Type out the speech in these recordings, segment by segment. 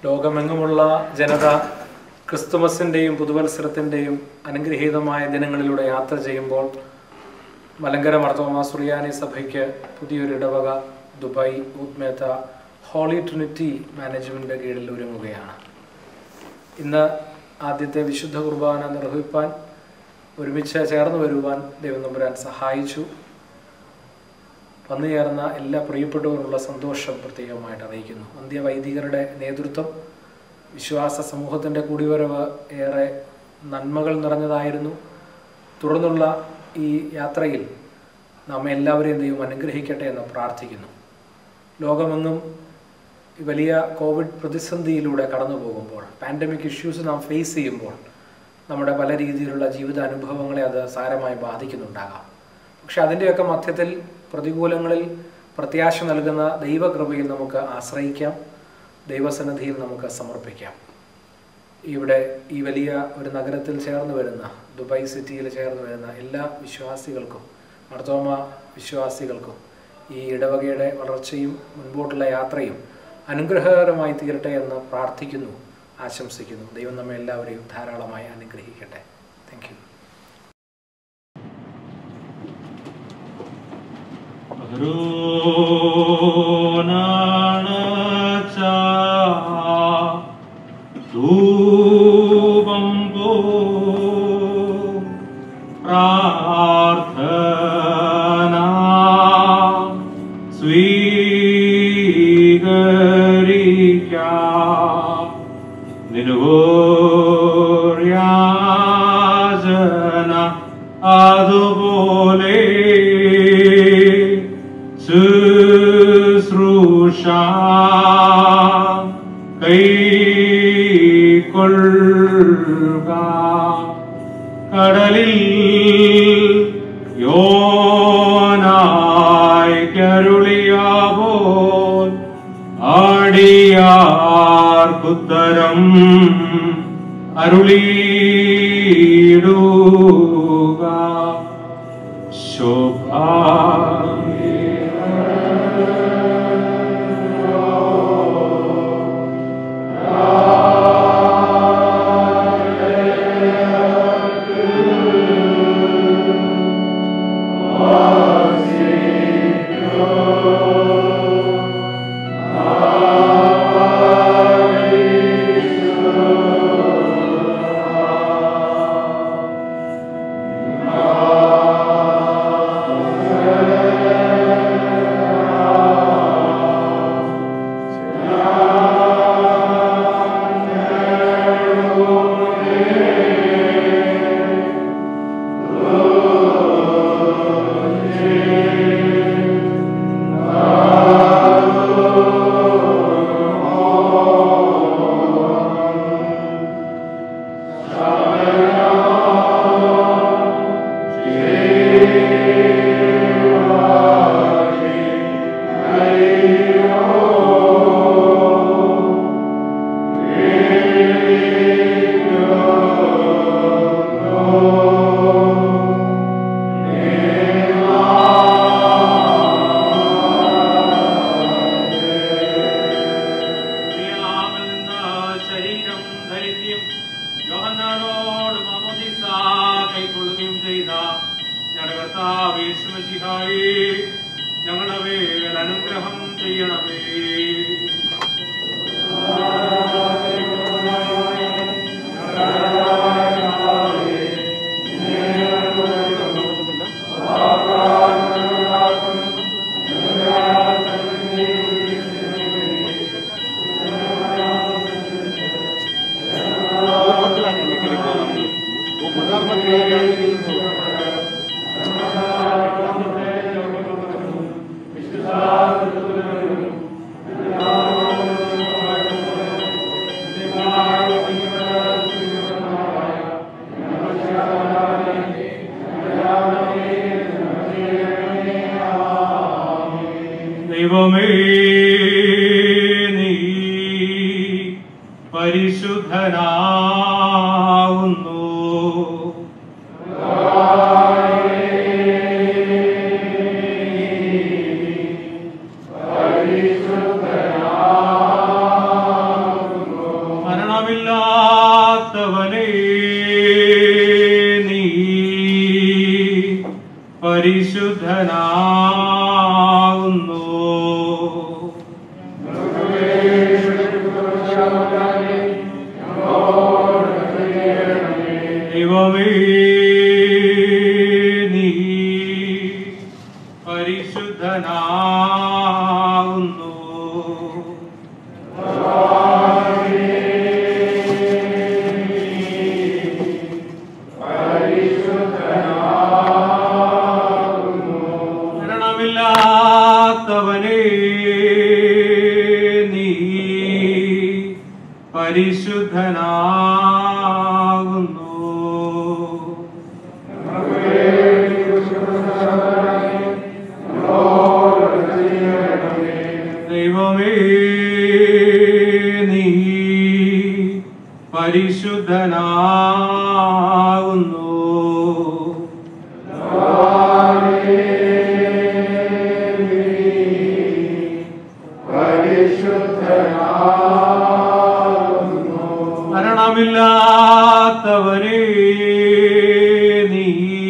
ലോകമെങ്ങുമുള്ള ജനത ക്രിസ്തുമസിൻ്റെയും പുതുവത്സരത്തിൻ്റെയും അനുഗ്രഹീതമായ ദിനങ്ങളിലൂടെ യാത്ര ചെയ്യുമ്പോൾ മലങ്കര മർത്തോമ സുറിയാനി സഭയ്ക്ക് പുതിയൊരു ഇടവക ദുബായ് ഉദ്മേത്ത ഹോളി ട്രിനിറ്റി മാനേജ്മെൻറ്റിൻ്റെ കീഴിൽ ഒരുങ്ങുകയാണ് ഇന്ന് ആദ്യത്തെ വിശുദ്ധ കുർബാന നിർവഹിപ്പാൻ ഒരുമിച്ച് ചേർന്ന് വരുവാൻ ദൈവം നമ്പുരാൻ സഹായിച്ചു വന്നു ചേർന്ന എല്ലാ പ്രിയപ്പെട്ടവരുള്ള സന്തോഷം പ്രത്യേകമായിട്ട് അറിയിക്കുന്നു അന്ത്യവൈദികരുടെ നേതൃത്വം വിശ്വാസ സമൂഹത്തിൻ്റെ കൂടിവരവ് ഏറെ നന്മകൾ നിറഞ്ഞതായിരുന്നു തുടർന്നുള്ള ഈ യാത്രയിൽ നാം എല്ലാവരെയും ദൈവം അനുഗ്രഹിക്കട്ടെ എന്ന് പ്രാർത്ഥിക്കുന്നു ലോകമെങ്ങും ഈ വലിയ കോവിഡ് പ്രതിസന്ധിയിലൂടെ കടന്നു പോകുമ്പോൾ പാൻഡമിക് ഇഷ്യൂസ് നാം ഫേസ് ചെയ്യുമ്പോൾ നമ്മുടെ പല രീതിയിലുള്ള ജീവിത അനുഭവങ്ങളെ അത് സാരമായി ബാധിക്കുന്നുണ്ടാകാം പക്ഷെ അതിൻ്റെയൊക്കെ മധ്യത്തിൽ പ്രതികൂലങ്ങളിൽ പ്രത്യാശ നൽകുന്ന ദൈവകൃപയിൽ നമുക്ക് ആശ്രയിക്കാം ദൈവസന്നിധിയിൽ നമുക്ക് സമർപ്പിക്കാം ഇവിടെ ഈ വലിയ ഒരു നഗരത്തിൽ ചേർന്ന് വരുന്ന ദുബായ് സിറ്റിയിൽ ചേർന്ന് വരുന്ന എല്ലാ വിശ്വാസികൾക്കും മർത്തോമ വിശ്വാസികൾക്കും ഈ ഇടവകയുടെ വളർച്ചയും മുൻപോട്ടുള്ള യാത്രയും അനുഗ്രഹകരമായി തീരട്ടെ എന്ന് പ്രാർത്ഥിക്കുന്നു ആശംസിക്കുന്നു ദൈവം നമ്മെ എല്ലാവരെയും ധാരാളമായി അനുഗ്രഹിക്കട്ടെ താങ്ക് യു കരുണാണച്ച ധൂപം പോ പ്രാർത്ഥന സ്വീകരിക്കാം നിരുയാചന അതുപോലെ ശുശ്രൂഷ കൈക്കൊള്ളുക കടലിൽ യോനായി കരുളിയാവോൻ ആടിയാർക്കുത്തരം അരുളിയിടുക ശോഭ മറിയാമിൽ നിന്ന് ശരീരം ധരിക്കുകയും യോഹന്നാനോട് മാമോദീസ കൈക്കൊള്ളുകയും ചെയ്ത ഞങ്ങളുടെ കർത്താവ് യേശുമശിഹായി ഞങ്ങളുടെ മേൽ അനുഗ്രഹം ചെയ്യണമേ ദൈവമേ നീ പരിശുദ്ധനാവുന്നു ആ നീ പരിശുദ്ധനാകുന്നു ദൈവമേ നീ പരിശുദ്ധനാകുന്നു മരണമില്ലാത്തവനേ നീ പരിശുദ്ധനാകുന്നു ദൈവമേ നീ പരിശുദ്ധനാകുന്നു മരണമില്ലാത്തവരേ നീ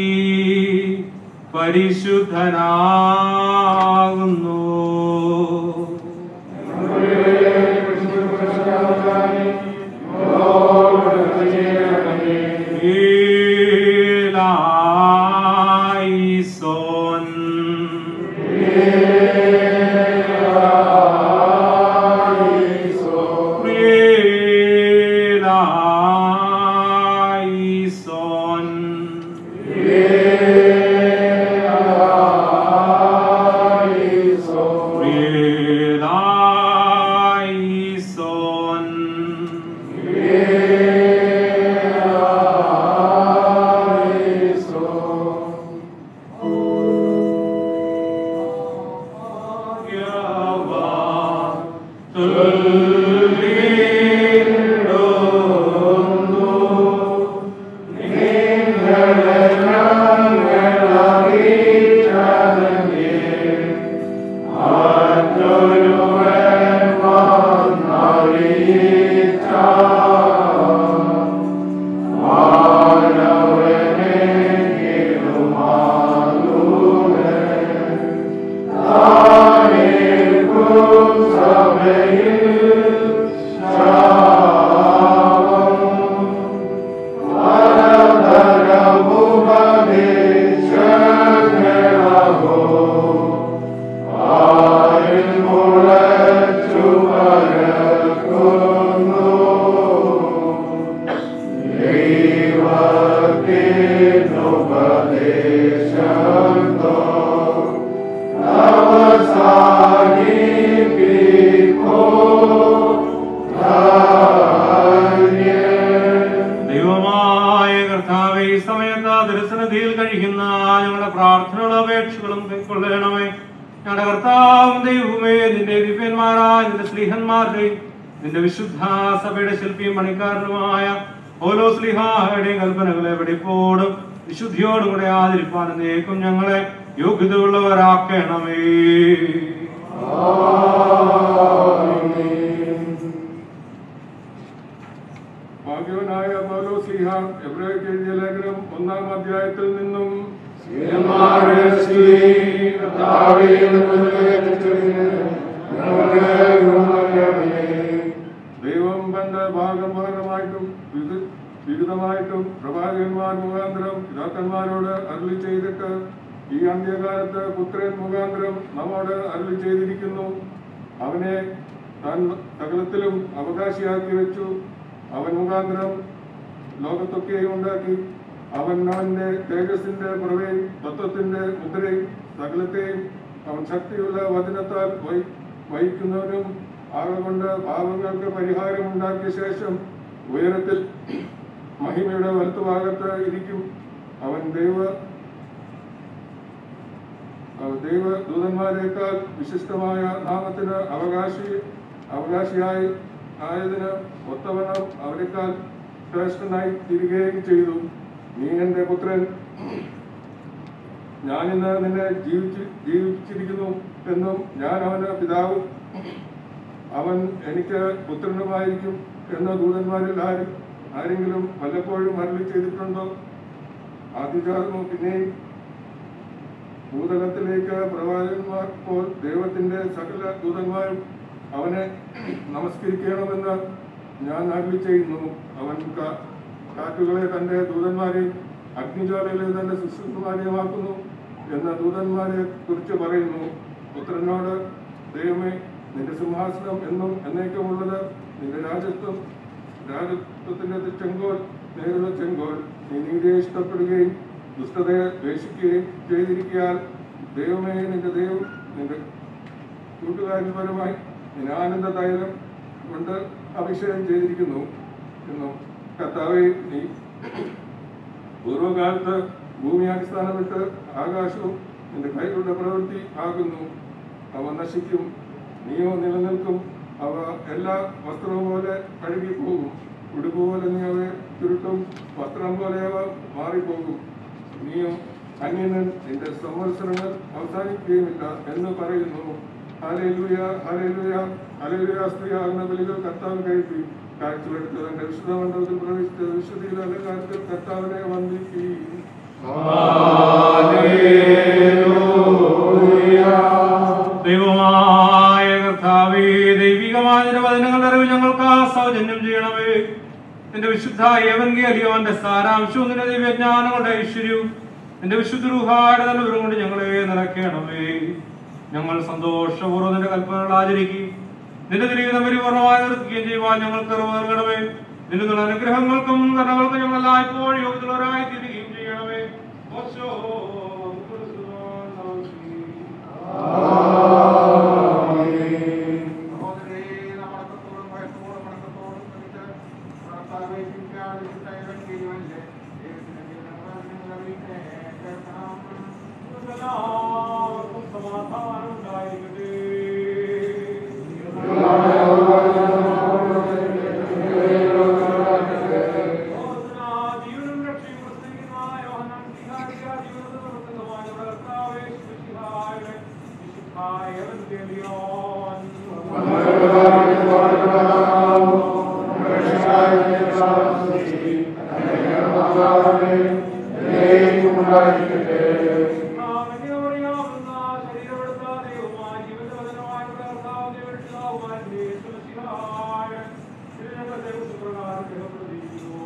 പരിശുദ്ധനാകുന്നു ഈലായിസോൻ ഈലായിസോൻ ഈലായിസോൻ ദൈവമായ കർത്താവെ ഈ സമയത്ത് ദർശനതയിൽ കഴിക്കുന്ന ഞങ്ങളുടെ പ്രാർത്ഥനകളും അപേക്ഷകളും കൈക്കൊള്ളണമേ ഞങ്ങളുടെ കർത്താവും ദൈവമേ നിന്റെ ദിവ്യന്മാരായ നിന്റെ സ്ത്രീഹന്മാരുടെയും നിന്റെ വിശുദ്ധ സഭയുടെ ശില്പിയും പണിക്കാരനുമായ ഓരോ സ്ലിഹായുടെയും കൽപ്പനകളെ വെടിപ്പോടും വിശുദ്ധിയോടും കൂടെ ആദരിപ്പാൻ എന്നേക്കും ഞങ്ങളെ യോഗ്യതയുള്ളവരാക്കണമേ ഭാഗ്യവനായ പൗലോസ്ലീഹ എബ്രാഹിക്ക് എഴുതിയ ലേഖനം ഒന്നാം അധ്യായത്തിൽ നിന്നും ദൈവം തന്റെ ഭാഗം പകരമായിട്ടും വിധ- വിഹിതമായിട്ടും പ്രവാചകന്മാർ മുഖാന്തരം പിതാക്കന്മാരോട് അരുളി ചെയ്തിട്ട് ഈ അന്ത്യകാലത്ത് പുത്രൻ മുഖാന്തരം നമ്മോട് അരുളി ചെയ്തിരിക്കുന്നു അവനെ താൻ സകലത്തിലും അവകാശിയാക്കി വെച്ചു അവൻ മുഖാന്തരം ലോകത്തൊക്കെയും ഉണ്ടാക്കി അവൻ അവന്റെ തേജസ്സിന്റെ പുറവേ തത്വത്തിന്റെ മുദ്രയും സകലത്തെയും അവൻ ശക്തിയുള്ള വചനത്താൽ വഹി- വഹിക്കുന്നവനും ആകൊണ്ട് പാപങ്ങൾക്ക് പരിഹാരം ഉണ്ടാക്കിയ ശേഷം ഉയരത്തിൽ മഹിമയുടെ വലത്തുഭാഗത്ത് ഇരിക്കും അവൻ ദൈവ അവ ദൈവ ദൂതന്മാരെക്കാൾ വിശിഷ്ടമായ നാമത്തിന് അവകാശി അവകാശിയായി ആയതിന് ഒത്തവണ്ണം അവരെക്കാൾ ശ്രേഷ്ഠനായി തിരികെയും ചെയ്തു നീ എൻ്റെ പുത്രൻ ഞാനിന്ന് നിന്നെ ജീവിച്ച് ജീവിച്ചിരിക്കുന്നു എന്നും ഞാൻ അവന് പിതാവും അവൻ എനിക്ക് പുത്രനുമായിരിക്കും എന്ന ദൂതന്മാരിൽ ആരും ആരെങ്കിലും വല്ലപ്പോഴും അരളി ചെയ്തിട്ടുണ്ടോ ആദ്യജാതമോ പിന്നെയും ഭൂതലത്തിലേക്ക് പ്രവാചകന്മാർ പോൽ ദൈവത്തിന്റെ സകല ദൂതന്മാരും അവനെ നമസ്കരിക്കണമെന്ന് ഞാൻ അരുളി ചെയ്യുന്നു അവൻ കാ- കാറ്റുകളെ തന്റെ ദൂതന്മാരെയും അഗ്നിജ്വാലകളെ തന്റെ ശുശ്രൂഷമാരെയുമാക്കുന്നു എന്ന ദൂതന്മാരെ കുറിച്ച് പറയുന്നു പുത്രനോട് ദൈവമേ നിന്റെ സിംഹാസനം എന്നും എന്നേക്കുമുള്ളത് നിന്റെ രാജ്യത്വം രാജത്വത്തിന്റെ ചെങ്കോൽ നേരുന്ന ചെങ്കോൽ നീ നീതിയെ ഇഷ്ടപ്പെടുകയും ദുഷ്ടതയെ ദ്വേഷിക്കുകയും ചെയ്തിരിക്കാൻ ദൈവമേ നിന്റെ ദൈവം നിന്റെ കൂട്ടുകാരൻപരമായി നിന്നെ ആനന്ദ തൈലം കൊണ്ട് അഭിഷേകം ചെയ്തിരിക്കുന്നു എന്നും കർത്താവെ നീ പൂർവകാലത്ത് ഭൂമി അടിസ്ഥാനമിട്ട് ആകാശവും നിന്റെ കൈകളുടെ പ്രവൃത്തി ആകുന്നു അവ നശിക്കും നീയോ നിലനിൽക്കും അവ എല്ലാ വസ്ത്രവും പോലെ കഴുകിപ്പോകും ഉടുപ്പ് പോലെ നീ അവയെ ചുരുട്ടും വസ്ത്രം പോലെ അവ മാറിപ്പോകും നീയും അന്യനൻ നിന്റെ സംവത്സരങ്ങൾ അവസാനിക്കുകയുമില്ല എന്ന് പറയുന്നു ഹല്ലേലൂയ ഹല്ലേലൂയ ഹല്ലേലൂയ സ്ത്രീ ആകുന്ന ബലികൾ കർത്താവ് കഴിപ്പി കാഴ്ചവെടുത്ത് തന്റെ വിശുദ്ധ മണ്ഡലത്തിൽ പ്രവേശിച്ച വിശുദ്ധിയിൽ അലങ്കാരത്തിൽ കർത്താവിനെ വന്ദിക്കുകയും ദൈവമായ കർത്താവേ ദൈവികമായ നിന്റെ വചനങ്ങളുടെ അറിവ് ഞങ്ങൾക്ക് സൗജന്യം ചെയ്യണമേ നിന്റെ വിശുദ്ധ ഏവൻഗേലിയോന്റെ സാരാംശവും നിന്റെ ദിവ്യജ്ഞാനങ്ങളുടെ ഐശ്വര്യവും നിന്റെ വിശുദ്ധ രൂഹായുടെ നല്ലവരും കൊണ്ട് ഞങ്ങളെ നിറയ്ക്കണമേ ഞങ്ങൾ സന്തോഷപൂർവ്വം നിന്റെ കൽപ്പനകൾ ആചരിക്കുകയും നിന്റെ ജീവിതം പരിപൂർണമായി നിർത്തുകയും ചെയ്യുവാൻ ഞങ്ങൾക്ക് അറിവ് നൽകണമേ നിന്നുള്ള അനുഗ്രഹങ്ങൾക്കും കർണകൾക്കും ഞങ്ങൾ എല്ലായ്പ്പോഴും യോഗ്യതയുള്ളവരായി തീരുകയും ചെയ്യണമേ ഓശോ എല്ലാവർക്കും സമാധാനം ഉണ്ടായിരിക്കട്ടെ ജീവനും രക്ഷയും പ്രസ്തുതിക്കുന്നതായ യോഹന്നാൻ ശ്ലീഹായുടെ ജീവിതത്തിൽ പ്രവർത്തിതമായ നമ്മുടെ കർത്താവേ ശിശുഹായുടെ വിശുദ്ധായ എവൻഗേലിയോൻ. നാമനിയോടെയാവുന്ന ശരീരമെടുത്ത ദൈവമായ ജീവജലവചനമായ നമ്മുടെ കർത്താവിന്റെ രക്ഷിതാവുമായ യേശുമിശിഹായ തിരുനഗരത്തെ സുപ്രകാരം രേഖപ്പെടുത്തിയിരിക്കുന്നു.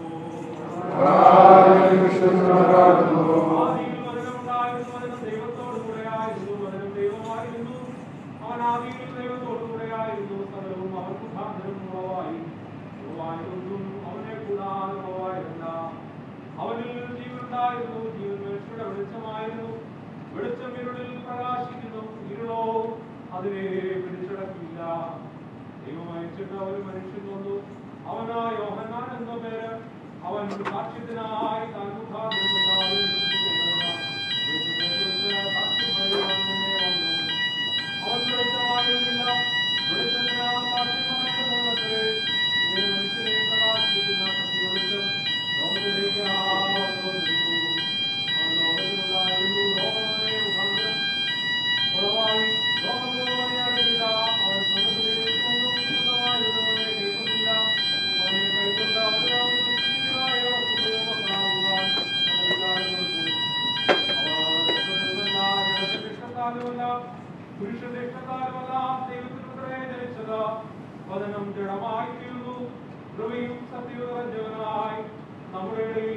ആദിയിൽ വചനമുണ്ടായിരുന്നു, വചനം ദൈവത്തോടു കൂടെയായിരുന്നു, വചനം ദൈവമായിരുന്നു. അവൻ ആദിയിൽ ദൈവത്തോടു കൂടെയായിരുന്നു, സകലവും അവൻ മുഖാന്തരം ഉളവായി. ഉളവായതൊന്നും അവനെ കൂടാതെ ഉളവായതല്ല. അവനിൽ ജീവനുണ്ടായിരുന്നു, ജീവൻ മനുഷ്യരുടെ വെളിച്ചമായിരുന്നു. വെളിച്ചം ഇരുളിൽ പ്രകാശിക്കുന്നു, ഇരുളോ അതിനെ പിടിച്ചടക്കില്ല ദൈവം അയച്ചിട്ട് ഒരു മനുഷ്യൻ വന്നു അവനാ യോഹന്നാൻ എന്ന പേര് അവൻ സാക്ഷ്യത്തിനായി താൻ മുഖാന്തരം എല്ലാവരെയും സൃഷ്ടിക്കേണ്ടതിന് വെളിച്ചത്തെക്കുറിച്ച് സാക്ഷ്യം പറയുവാൻ മുന്നേ വന്നു. അവൻ വെളിച്ചമായിരുന്നില്ല വെളിച്ചത്തിനാ സാക്ഷ്യം പറയേണ്ടതത്രേ ഇങ്ങനെ മനുഷ്യരെ പ്രകാശിപ്പിക്കുന്ന സത്യ വെളിച്ചം ലോകത്തിലേക്ക് ആവന്നിരുന്നു അവൻ ലോകത്തിലുണ്ടായിരുന്നു ലോകം അവനെ മുഖാന്തരം ഉളവായി ലോകം അവനെ അറിയില്ല അവൻ സ്വർഗ്ഗത്തിലേക്ക് വന്നു സ്വന്തമായിരുന്നവനെ കേൾക്കുന്നില്ല അവനെ കൈക്കൊണ്ട് അവരെ സൃഷ്ടിച്ചതായ ഉപയോഗമാകുവാൻ അധികാരം കൊടുത്തു അവർ രക്ഷപ്പെടുന്നതല്ല ജനത്തിന്റെ ഇഷ്ടത്താലുമല്ല പുരുഷന്റെ ഇഷ്ടത്താലുമല്ല ദൈവത്തിനുത്തരേ ജനിച്ചത് വചനം ജഡമായി തീർന്നു കൃപയും സത്യവും നിറഞ്ഞവനായി നമ്മുടെ ഇടയിൽ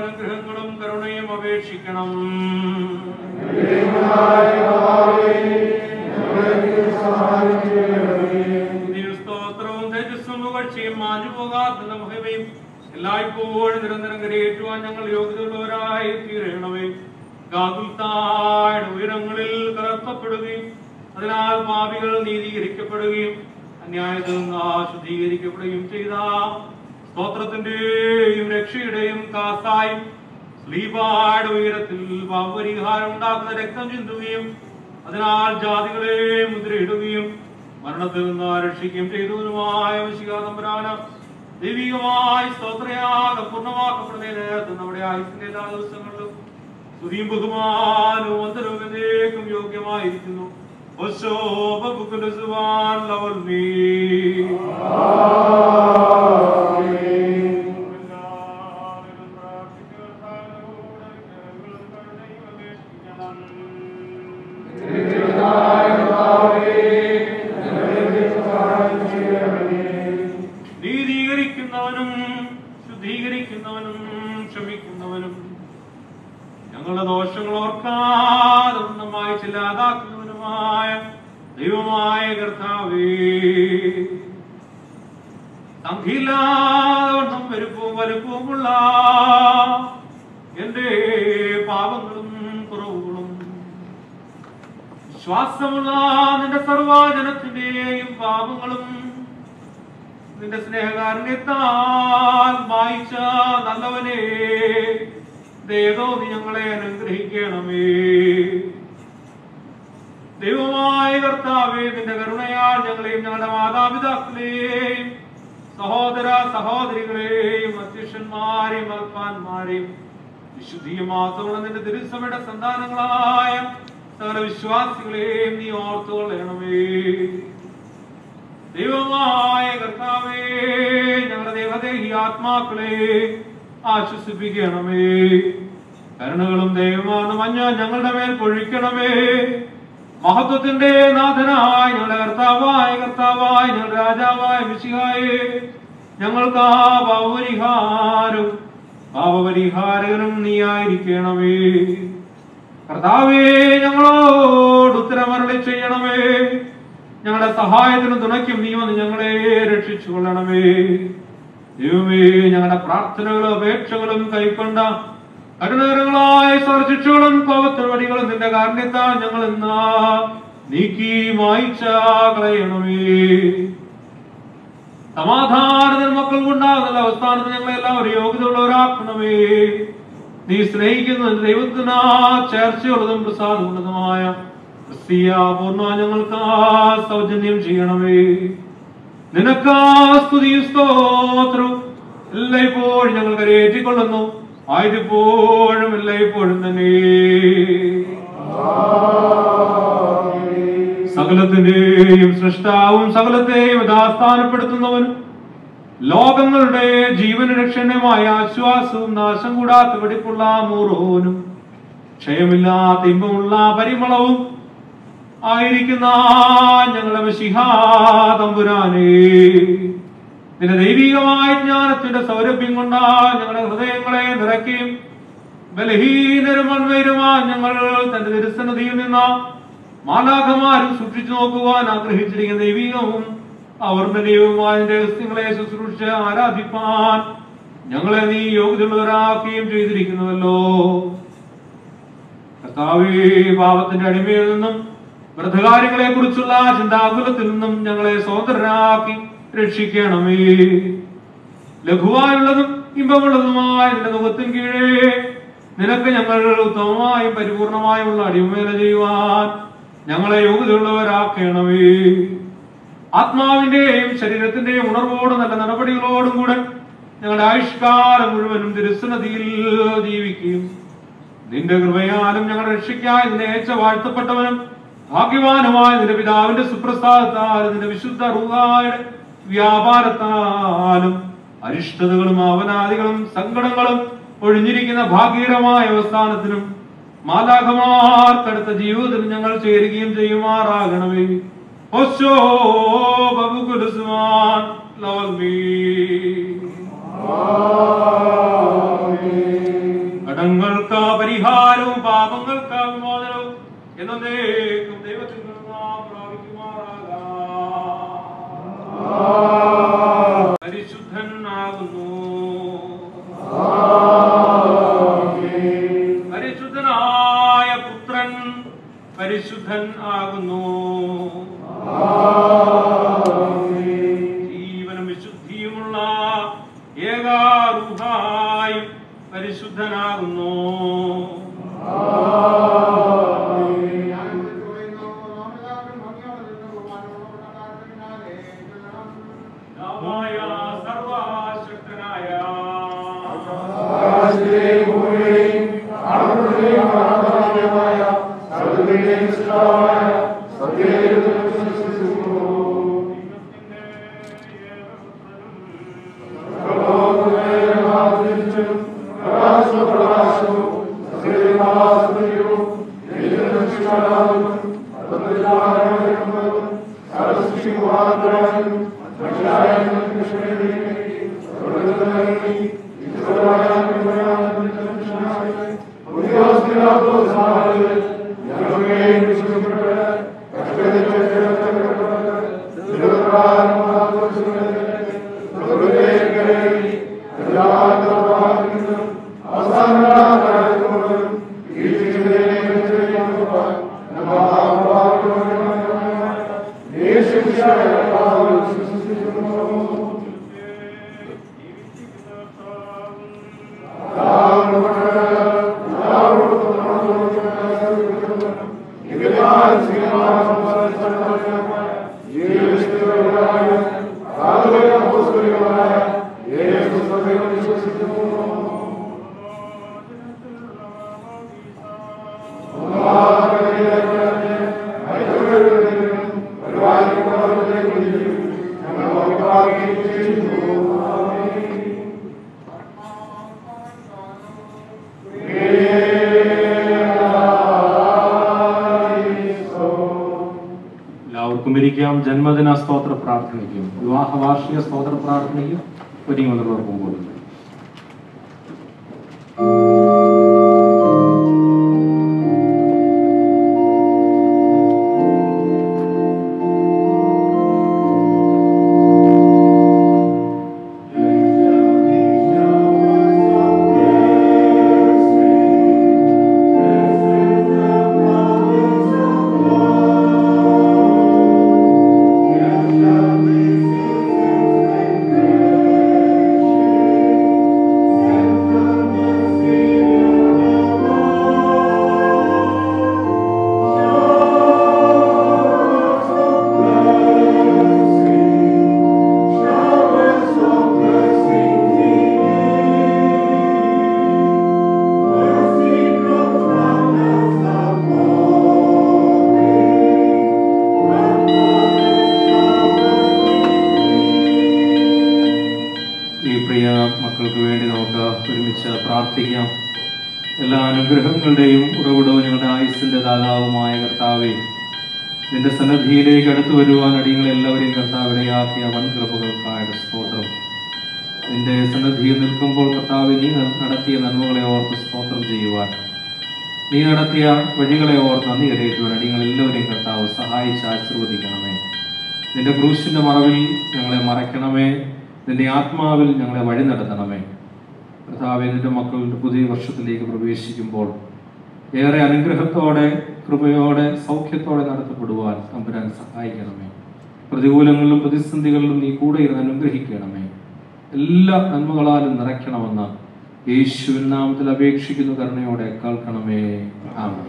അനുഗ്രഹങ്ങളും കരുണയും അപേക്ഷിക്കണം സ്തോത്രവും തേജസ്സും പുകഴ്ചയും മാഞ്ഞു പോകാത്ത മഹിമയും എല്ലായ്പ്പോഴും നിരന്തരം കരയേറ്റുവാൻ ഞങ്ങൾ യോഗ്യതയുള്ളവരായി തീരണമേ ഗാകുൽത്തായുടെ ഉയരങ്ങളിൽ കലർത്തപ്പെടുകയും അതിനാൽ പാപികൾ നീതീകരിക്കപ്പെടുകയും അന്യായത്തിൽ നിന്ന് ശുദ്ധീകരിക്കപ്പെടുകയും ചെയ്ത സ്തോത്രത്തിന്റെയും രക്ഷയുടെയും കാസായും സ്ലീപായുടെ ഉയരത്തിൽ പാപപരിഹാരം ഉണ്ടാക്കുന്ന രക്തം ചിന്തുകയും അതിനാൽ ജാതികളെ മുദ്രയിടുകയും മരണത്തിൽ നിന്ന് രക്ഷിക്കുകയും ചെയ്തവനുമായ വശികാതമ്പരാന ദൈവികമായി സ്തോത്രയാഗം പൂർണ്ണമാക്കപ്പെടുന്ന നേരത്ത് നമ്മുടെ ആയുസിന്റെ എല്ലാ ദിവസങ്ങളിലും സ്തുതിയും ബഹുമാനവും അന്തരവും യോഗ്യമായിരിക്കുന്നു ഒശോപുക്കുലുസുവാൻ ലവൽ നീ നീതീകരിക്കുന്നവനും ശുദ്ധീകരിക്കുന്നവനും ക്ഷമിക്കുന്നവനും ഞങ്ങളുടെ ദോഷങ്ങൾ ഓർക്കാതെ ഉന്നമായി ചില്ലാതാക്കുന്നവനുമായ ദൈവമായ കർത്താവേ സംഖ്യയില്ലാതവണ്ണം വലുപ്പവും വലുപ്പവുമുള്ള എന്റെ പാപങ്ങളും കുറവുകളും ശ്വാസമുള്ള നിന്റെ സർവാജനത്തിന്റെയും പാപങ്ങളും നിന്റെ സ്നേഹകാരുണ്യത്താൽ വായിച്ച നല്ലവനെ ദേവോ നീ ഞങ്ങളെ അനുഗ്രഹിക്കണമേ ദൈവമായ കർത്താവേ നിന്റെ കരുണയാൽ ഞങ്ങളെയും ഞങ്ങളുടെ മാതാപിതാക്കളെയും സഹോദര സഹോദരികളെയും അധ്യക്ഷന്മാരെയും അൽപ്പാന്മാരെയും വിശുദ്ധിയുമാത്തുള്ള നിന്റെ തിരുസഭയുടെ സന്താനങ്ങളായ സകല വിശ്വാസികളെയും നീ ഓർത്തുകൊള്ളണമേ ദൈവമായ കർത്താവേ ഞങ്ങളുടെ ദേവദേഹി ആത്മാക്കളെ ആശ്വസിപ്പിക്കണമേ കരുണകളും ദൈവമാണ് മഞ്ഞ ഞങ്ങളുടെ മേൽ പൊഴിക്കണമേ മഹത്വത്തിന്റെ നാഥനായ ഞങ്ങളുടെ കർത്താവായ കർത്താവായ ഞങ്ങളുടെ രാജാവായ വിശിഹായേ ഞങ്ങൾക്ക് ആ പാപപരിഹാരം പാപപരിഹാരകനും നീയായിരിക്കണമേ കർത്താവേ ഞങ്ങളോട് ഉത്തരമരളി ചെയ്യണമേ ഞങ്ങളുടെ സഹായത്തിനും തുണയ്ക്കും നീ വന്ന് ഞങ്ങളെ രക്ഷിച്ചു കൊള്ളണമേ ദൈവമേ ഞങ്ങളുടെ പ്രാർത്ഥനകളും അപേക്ഷകളും കൈക്കൊണ്ട കരുണകരങ്ങളായ സർശിക്ഷകളും കോപത്തിനടികളും നിന്റെ കാരണത്താൽ ഞങ്ങൾ എന്നാ നീക്കി മായിച്ച കളയണമേ സമാധാനത്തിന് മക്കൾ ഉണ്ടാകുന്ന അവസ്ഥാനത്ത് ഞങ്ങളെ എല്ലാവരും യോഗ്യതയുള്ളവരാക്കണമേ നീ സ്നേഹിക്കുന്ന ദൈവത്തിനാ ചേർച്ചയുള്ളതും പ്രസാദമുള്ളതുമായ ക്രിസ്തീയ പൂർണ്ണ ഞങ്ങൾക്ക് സൗജന്യം ചെയ്യണമേ നിനക്കാ സ്തുതിയും സ്തോത്രവും എല്ലായ്പ്പോഴും ഞങ്ങൾ കരയേറ്റിക്കൊള്ളുന്നു ആയതിപ്പോഴും എല്ലായ്പ്പോഴും തന്നെ സകലത്തിന്റെയും സൃഷ്ടാവും സകലത്തെയും യഥാസ്ഥാനപ്പെടുത്തുന്നവനും ലോകങ്ങളുടെ ജീവന രക്ഷണമായ ആശ്വാസവും നാശം കൂടാത്ത വെടിപ്പുള്ള മൂറോനും ക്ഷയമില്ലാത്ത ഇമ്പമുള്ള പരിമളവും ആയിരിക്കുന്ന ഞങ്ങളുടെ മഷിഹാ തമ്പുരാനേ നിന്റെ ദൈവികമായ ജ്ഞാനത്തിന്റെ സൗരഭ്യം കൊണ്ടാ ഞങ്ങളുടെ ഹൃദയങ്ങളെ നിറയ്ക്കുകയും ബലഹീനരും അൺവൈരുമാ ഞങ്ങൾ തന്റെ തിരുസന്നതിയിൽ നിന്ന് മാലാഖമാരും സൂക്ഷിച്ചു നോക്കുവാൻ ആഗ്രഹിച്ചിരിക്കുന്ന ദൈവികവും അവർണ്ണനീയവുമായ രഹസ്യങ്ങളെ ശുശ്രൂഷ ആരാധിപ്പാൻ ഞങ്ങളെ നീ യോഗ്യതയുള്ളവരാക്കുകയും ചെയ്തിരിക്കുന്നുവല്ലോ കർത്താവേ പാപത്തിന്റെ അടിമയിൽ നിന്നും വ്രതകാര്യങ്ങളെ കുറിച്ചുള്ള ചിന്താകുലത്തിൽ നിന്നും ഞങ്ങളെ സ്വതന്ത്രരാക്കി രക്ഷിക്കണമേ ലഘുവായുള്ളതും ഇമ്പമുള്ളതുമായ നിന്റെ മുഖത്തിൻ കീഴേ നിനക്ക് ഞങ്ങൾ ഉത്തമമായും പരിപൂർണമായുള്ള അടിമേല ചെയ്യുവാൻ ഞങ്ങളെ യോഗ്യതയുള്ളവരാക്കണമേ ആത്മാവിന്റെയും ശരീരത്തിന്റെയും ഉണർവോടും നല്ല നടപടികളോടും കൂടെ ഞങ്ങളുടെ ആയുഷ്കാലം മുഴുവനും തിരുസന്നതിയിൽ ജീവിക്കുകയും നിന്റെ കൃപയാലും ഞങ്ങളുടെ രക്ഷയ്ക്കായി നിന്നെ ഏച്ച വാഴ്ത്തപ്പെട്ടവനും ഭാഗ്യവാനുമായ നിന്റെ പിതാവിന്റെ സുപ്രസാദത്താലും നിന്റെ വിശുദ്ധ റുഹായുടെ വ്യാപാരത്താലും അരിഷ്ടതകളും അവനാദികളും സങ്കടങ്ങളും ഒഴിഞ്ഞിരിക്കുന്ന ഭാഗ്യകരമായ അവസ്ഥാനത്തിനും മാലാഖമാർക്കടുത്ത ജീവിതത്തിൽ ഞങ്ങൾ ചേരുകയും ചെയ്യുമാറാകണമേ ഒശോ ബബുകുലുസ്മാൻ ലവൽ മീ കടങ്ങൾക്ക് പരിഹാരവും പാപങ്ങൾക്ക് വിമോചനവും എന്നേക്കും ദൈവത്തിൽ നിന്ന് നാം പ്രാപിക്കുമാറാകാം പരിശുദ്ധൻ ആകുന്നു പരിശുദ്ധനായ പുത്രൻ പരിശുദ്ധൻ ആകുന്നു ജീവനും വിശുദ്ധിയുമുള്ള ഏകാറുഹായും പരിശുദ്ധനാകുന്നു നാമായ സർവശക്തനായ എല്ലാവർക്കും ഇരിക്കാം ജന്മദിന സ്തോത്ര പ്രാർത്ഥനയ്ക്കും വിവാഹ വാർഷിക സ്തോത്ര പ്രാർത്ഥനയ്ക്കും ഒരുങ്ങി വന്നവർക്കും പോകുന്നു ഈ പ്രിയ മക്കൾക്ക് വേണ്ടി നമുക്ക് ഒരുമിച്ച് പ്രാർത്ഥിക്കാം എല്ലാ അനുഗ്രഹങ്ങളുടെയും ഉറവിടവും ഞങ്ങളുടെ ആയുസിന്റെ ദാതാവുമായ കർത്താവെ നിന്റെ സന്നദ്ധിയിലേക്ക് അടുത്തു വരുവാൻ അടിയങ്ങളെ എല്ലാവരെയും കർത്താവിടെയാക്കിയ വൻ കൃപകൾക്കായുടെ സ്തോത്രം നിന്റെ സന്നദ്ധിയിൽ നിൽക്കുമ്പോൾ കർത്താവ് നീ ന- നടത്തിയ നന്മകളെ ഓർത്ത് സ്തോത്രം ചെയ്യുവാൻ നീ നടത്തിയ വഴികളെ ഓർത്ത് നന്ദി കരയേറ്റുവാൻ അടിയങ്ങൾ എല്ലാവരെയും കർത്താവ് സഹായിച്ച് ആശീർവദിക്കണമേ നിന്റെ ക്രൂശിന്റെ മറവിൽ ഞങ്ങളെ മറയ്ക്കണമേ നിന്റെ ആത്മാവിൽ ഞങ്ങളെ വഴി നടത്തണമേ കർത്താവെ നിന്റെ മക്കളുടെ പുതിയ വർഷത്തിലേക്ക് പ്രവേശിക്കുമ്പോൾ ഏറെ അനുഗ്രഹത്തോടെ കൃപയോടെ സൗഖ്യത്തോടെ നടത്തപ്പെടുവാൻ തമ്പുരാൻ സഹായിക്കണമേ പ്രതികൂലങ്ങളിലും പ്രതിസന്ധികളിലും നീ കൂടെ ഇരുന്ന് അനുഗ്രഹിക്കണമേ എല്ലാ നന്മകളാലും നിറയ്ക്കണമെന്ന് യേശുവിൻ നാമത്തിൽ അപേക്ഷിക്കുന്ന കരുണയോടെ കേൾക്കണമേ ആമേൻ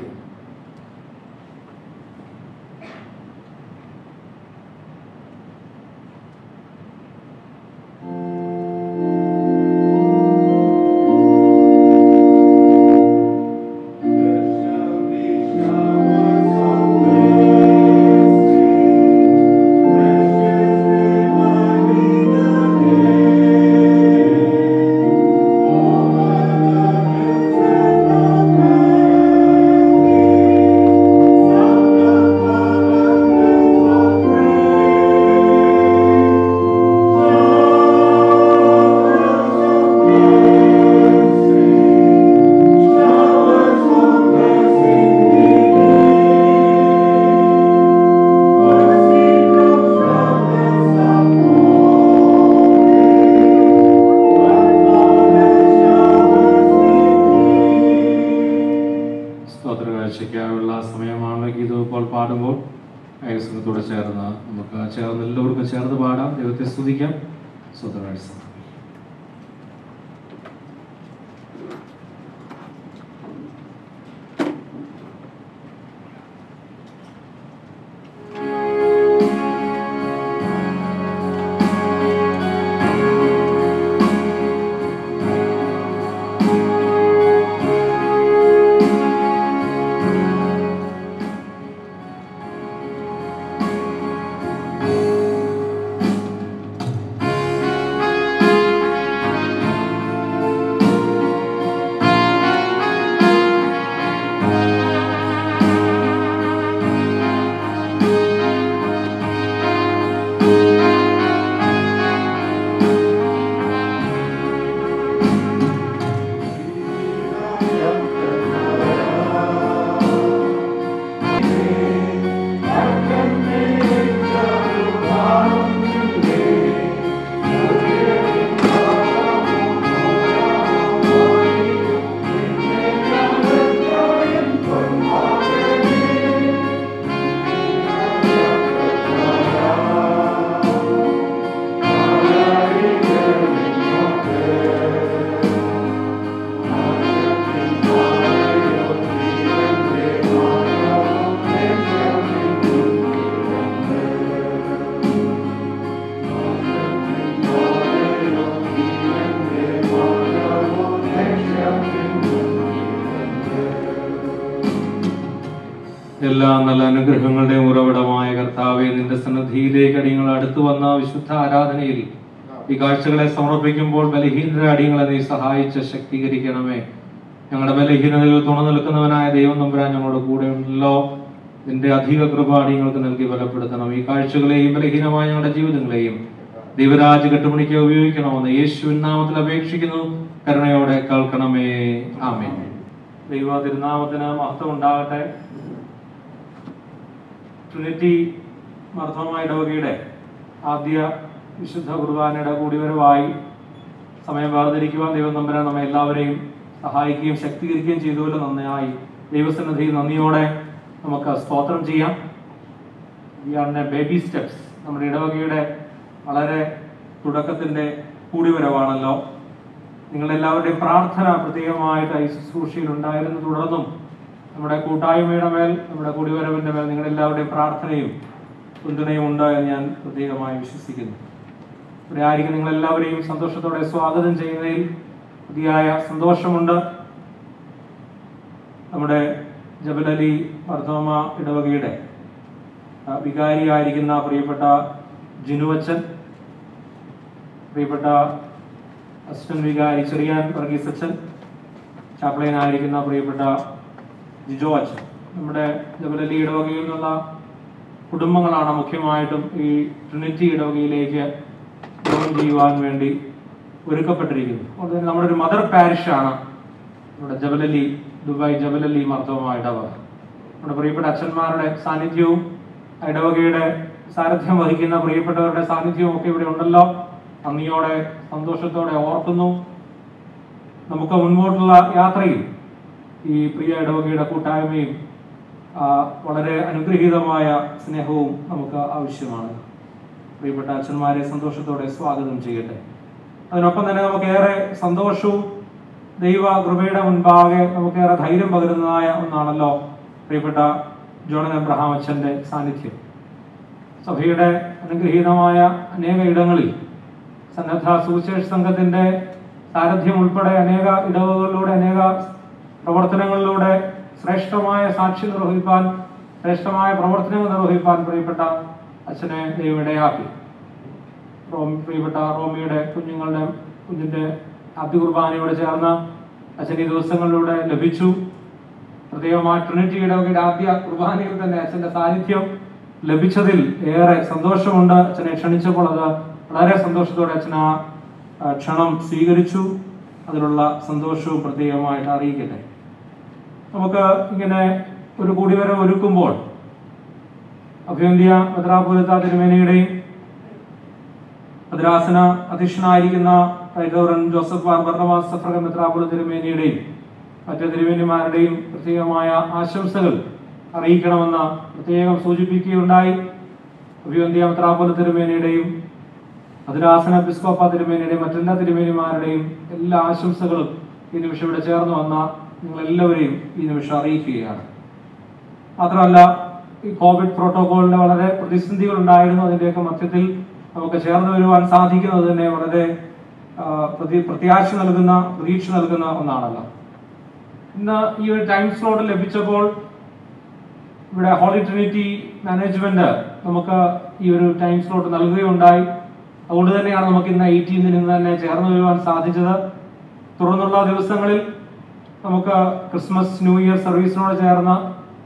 Thank നേർച്ചയ്ക്കായുള്ള സമയമാണ് ഗീതം ഇപ്പോൾ പാടുമ്പോൾ ഏകസ്വരത്തോടെ ചേർന്ന് നമുക്ക് ചേർന്ന് എല്ലാവർക്കും ചേർന്ന് പാടാം ദൈവത്തെ സ്തുതിക്കാം സ്വന്തമായി എല്ലാ നല്ല അനുഗ്രഹങ്ങളുടെയും ഉറവിടമായ കർത്താവെ നിന്റെ സന്നദ്ധിയിലേക്ക് അടിയങ്ങൾ അടുത്തു വന്ന വിശുദ്ധ ആരാധനയിൽ ഈ കാഴ്ചകളെ സമർപ്പിക്കുമ്പോൾ ബലഹീനര അടിയങ്ങളെ നീ സഹായിച്ച് ശക്തീകരിക്കണമേ ഞങ്ങളുടെ ബലഹീനതയിൽ തുണ നിൽക്കുന്നവനായ ദൈവം നമ്പുരാൻ ഞങ്ങളുടെ കൂടെ ഉണ്ടല്ലോ നിന്റെ അധിക കൃപ അടിയങ്ങൾക്ക് നൽകി ബലപ്പെടുത്തണം ഈ കാഴ്ചകളെയും ബലഹീനമായ ഞങ്ങളുടെ ജീവിതങ്ങളെയും ദൈവരാജ് കെട്ടുമണിക്ക് ഉപയോഗിക്കണമെന്ന് യേശുവിൻ നാമത്തിൽ അപേക്ഷിക്കുന്നു കരുണയോടെ കേൾക്കണമേ ആമേ ദൈവ തിരുനാമത്തിന് മഹത്വം ഉണ്ടാകട്ടെ ട്രിനിറ്റി മർദ്ദമായ ഇടവകയുടെ ആദ്യ വിശുദ്ധ കുർബാനയുടെ കൂടിവരവായി സമയം വേർതിരിക്കുവാൻ ദൈവം നമ്പരാൻ നമ്മെ എല്ലാവരെയും സഹായിക്കുകയും ശക്തീകരിക്കുകയും ചെയ്തുകൊണ്ട് നന്നായി ദൈവസന്നിധി നന്ദിയോടെ നമുക്ക് സ്തോത്രം ചെയ്യാം ബേബി സ്റ്റെപ്സ് നമ്മുടെ ഇടവകയുടെ വളരെ തുടക്കത്തിന്റെ കൂടിവരവാണല്ലോ നിങ്ങളെല്ലാവരുടെയും പ്രാർത്ഥന പ്രത്യേകമായിട്ട് ഈ ശുശ്രൂഷയിൽ ഉണ്ടായിരുന്നു തുടർന്നും നമ്മുടെ കൂട്ടായ്മയുടെ മേൽ നമ്മുടെ കുടിവരവിന്റെ മേൽ നിങ്ങളെല്ലാവരുടെയും പ്രാർത്ഥനയും പിന്തുണയും ഉണ്ട് എന്ന് ഞാൻ പ്രത്യേകമായി വിശ്വസിക്കുന്നു ഇവിടെ ആയിരിക്കും നിങ്ങളെല്ലാവരെയും സന്തോഷത്തോടെ സ്വാഗതം ചെയ്യുന്നതിൽ അതിയായ സന്തോഷമുണ്ട് നമ്മുടെ ജബലലി വർദ്ധമ ഇടവകയുടെ ആ, വികാരിയായിരിക്കുന്ന പ്രിയപ്പെട്ട ജിനുവച്ചൻ പ്രിയപ്പെട്ട അസിസ്റ്റന്റ് വികാരി ചെറിയാൻ വർഗീസ് അച്ഛൻ ചാപ്ലൈനായിരിക്കുന്ന പ്രിയപ്പെട്ട ജിജോ അച്ഛൻ നമ്മുടെ ജബലലി ഇടവകയിൽ നിന്നുള്ള കുടുംബങ്ങളാണ് മുഖ്യമായിട്ടും ഈ ട്രിനിറ്റി ഇടവകയിലേക്ക് ജോയിൻ ചെയ്യുവാൻ വേണ്ടി ഒരുക്കപ്പെട്ടിരിക്കുന്നത് അതുകൊണ്ട് തന്നെ നമ്മുടെ ഒരു മദർ പാരിഷാണ് നമ്മുടെ ജബലലി ദുബായ് ജബലലി മർദ്ദവമായ ഇടവക നമ്മുടെ പ്രിയപ്പെട്ട അച്ഛന്മാരുടെ സാന്നിധ്യവും ആ ഇടവകയുടെ സാരഥ്യം വഹിക്കുന്ന പ്രിയപ്പെട്ടവരുടെ സാന്നിധ്യവും ഒക്കെ ഇവിടെ ഉണ്ടല്ലോ നന്ദിയോടെ സന്തോഷത്തോടെ ഓർക്കുന്നു നമുക്ക് മുൻപോട്ടുള്ള യാത്രയിൽ ഈ പ്രിയ ഇടവകയുടെ കൂട്ടായ്മയും ആ, വളരെ അനുഗ്രഹീതമായ സ്നേഹവും നമുക്ക് ആവശ്യമാണ് പ്രിയപ്പെട്ട അച്ഛന്മാരെ സന്തോഷത്തോടെ സ്വാഗതം ചെയ്യട്ടെ അതിനൊപ്പം തന്നെ നമുക്ക് ഏറെ സന്തോഷവും ദൈവ കൃപയുടെ മുൻപാകെ നമുക്കേറെ ധൈര്യം പകരുന്നതായ ഒന്നാണല്ലോ പ്രിയപ്പെട്ട ജോണൻ എബ്രഹാം അച്ഛന്റെ സാന്നിധ്യം സഭയുടെ അനുഗ്രഹീതമായ അനേക ഇടങ്ങളിൽ സന്നദ്ധ സുവിശേഷ സംഘത്തിന്റെ സാരഥ്യം ഉൾപ്പെടെ അനേക ഇടവുകളിലൂടെ അനേക പ്രവർത്തനങ്ങളിലൂടെ ശ്രേഷ്ഠമായ സാക്ഷി നിർവഹിപ്പാൻ ശ്രേഷ്ഠമായ പ്രവർത്തനങ്ങൾ നിർവഹിപ്പാൻ പ്രിയപ്പെട്ട അച്ഛനെ ദൈവം ഇടയാക്കി റോം പ്രിയപ്പെട്ട റോമിയുടെ കുഞ്ഞുങ്ങളുടെ കുഞ്ഞിന്റെ ആദ്യ കുർബാനയോട് ചേർന്ന് അച്ഛൻ ഈ ദിവസങ്ങളിലൂടെ ലഭിച്ചു പ്രത്യേകമായി ട്രിനിറ്റി ഇടവകയുടെ ആദ്യ കുർബാനയിൽ തന്നെ അച്ഛന്റെ സാന്നിധ്യം ലഭിച്ചതിൽ ഏറെ സന്തോഷമുണ്ട് അച്ഛനെ ക്ഷണിച്ചപ്പോൾ അത് വളരെ സന്തോഷത്തോടെ അച്ഛൻ ആ ആ, ക്ഷണം സ്വീകരിച്ചു അതിലുള്ള സന്തോഷവും പ്രത്യേകമായിട്ട് അറിയിക്കട്ടെ നമുക്ക് ഇങ്ങനെ ഒരു കൂടിവരവ് ഒരുക്കുമ്പോൾ അഭ്യന്ത്യ മെത്രാപുരത്ത തിരുമേനിയുടെയും മദ്രാസന അധ്യക്ഷനായിരിക്കുന്ന റൈറ്റോറൻ ജോസഫ് മാർ ബർണവാസ് സഫ്രക മെത്രാപുര തിരുമേനിയുടെയും മറ്റു തിരുമേനിമാരുടെയും പ്രത്യേകമായ ആശംസകൾ അറിയിക്കണമെന്ന് പ്രത്യേകം സൂചിപ്പിക്കുകയുണ്ടായി അഭിവന്ധ്യ മെത്രാപ്പൊല തിരുമേനിയുടെയും അതിരാസന ബിസ്കോപ്പ തിരുമേനിയുടെയും മറ്റെല്ലാ തിരുമേനിമാരുടെയും എല്ലാ ആശംസകളും ഈ നിമിഷം ഇവിടെ ചേർന്ന് വന്ന നിങ്ങളെല്ലാവരെയും ഈ നിമിഷം അറിയിക്കുകയാണ് മാത്രമല്ല ഈ കോവിഡ് പ്രോട്ടോകോളിന് വളരെ പ്രതിസന്ധികൾ ഉണ്ടായിരുന്നു അതിന്റെയൊക്കെ മധ്യത്തിൽ നമുക്ക് ചേർന്ന് വരുവാൻ സാധിക്കുന്നത് തന്നെ വളരെ ആ, പ്രതി പ്രത്യാശ നൽകുന്ന പ്രതീക്ഷ നൽകുന്ന ഒന്നാണല്ലോ ഇന്ന് ഈ ഒരു ടൈം സ്ലോട്ട് ലഭിച്ചപ്പോൾ ഇവിടെ ഹോളി ട്രിനിറ്റി മാനേജ്മെന്റ് നമുക്ക് ഈ ഒരു ടൈം സ്ലോട്ട് നൽകുകയുണ്ടായി അതുകൊണ്ട് തന്നെയാണ് നമുക്ക് ഇന്ന് എയ്റ്റീൻതിന് ഇന്ന് തന്നെ ചേർന്ന് വരുവാൻ സാധിച്ചത് തുടർന്നുള്ള ദിവസങ്ങളിൽ നമുക്ക് ക്രിസ്മസ് ന്യൂ ഇയർ സർവീസിനോട് ചേർന്ന്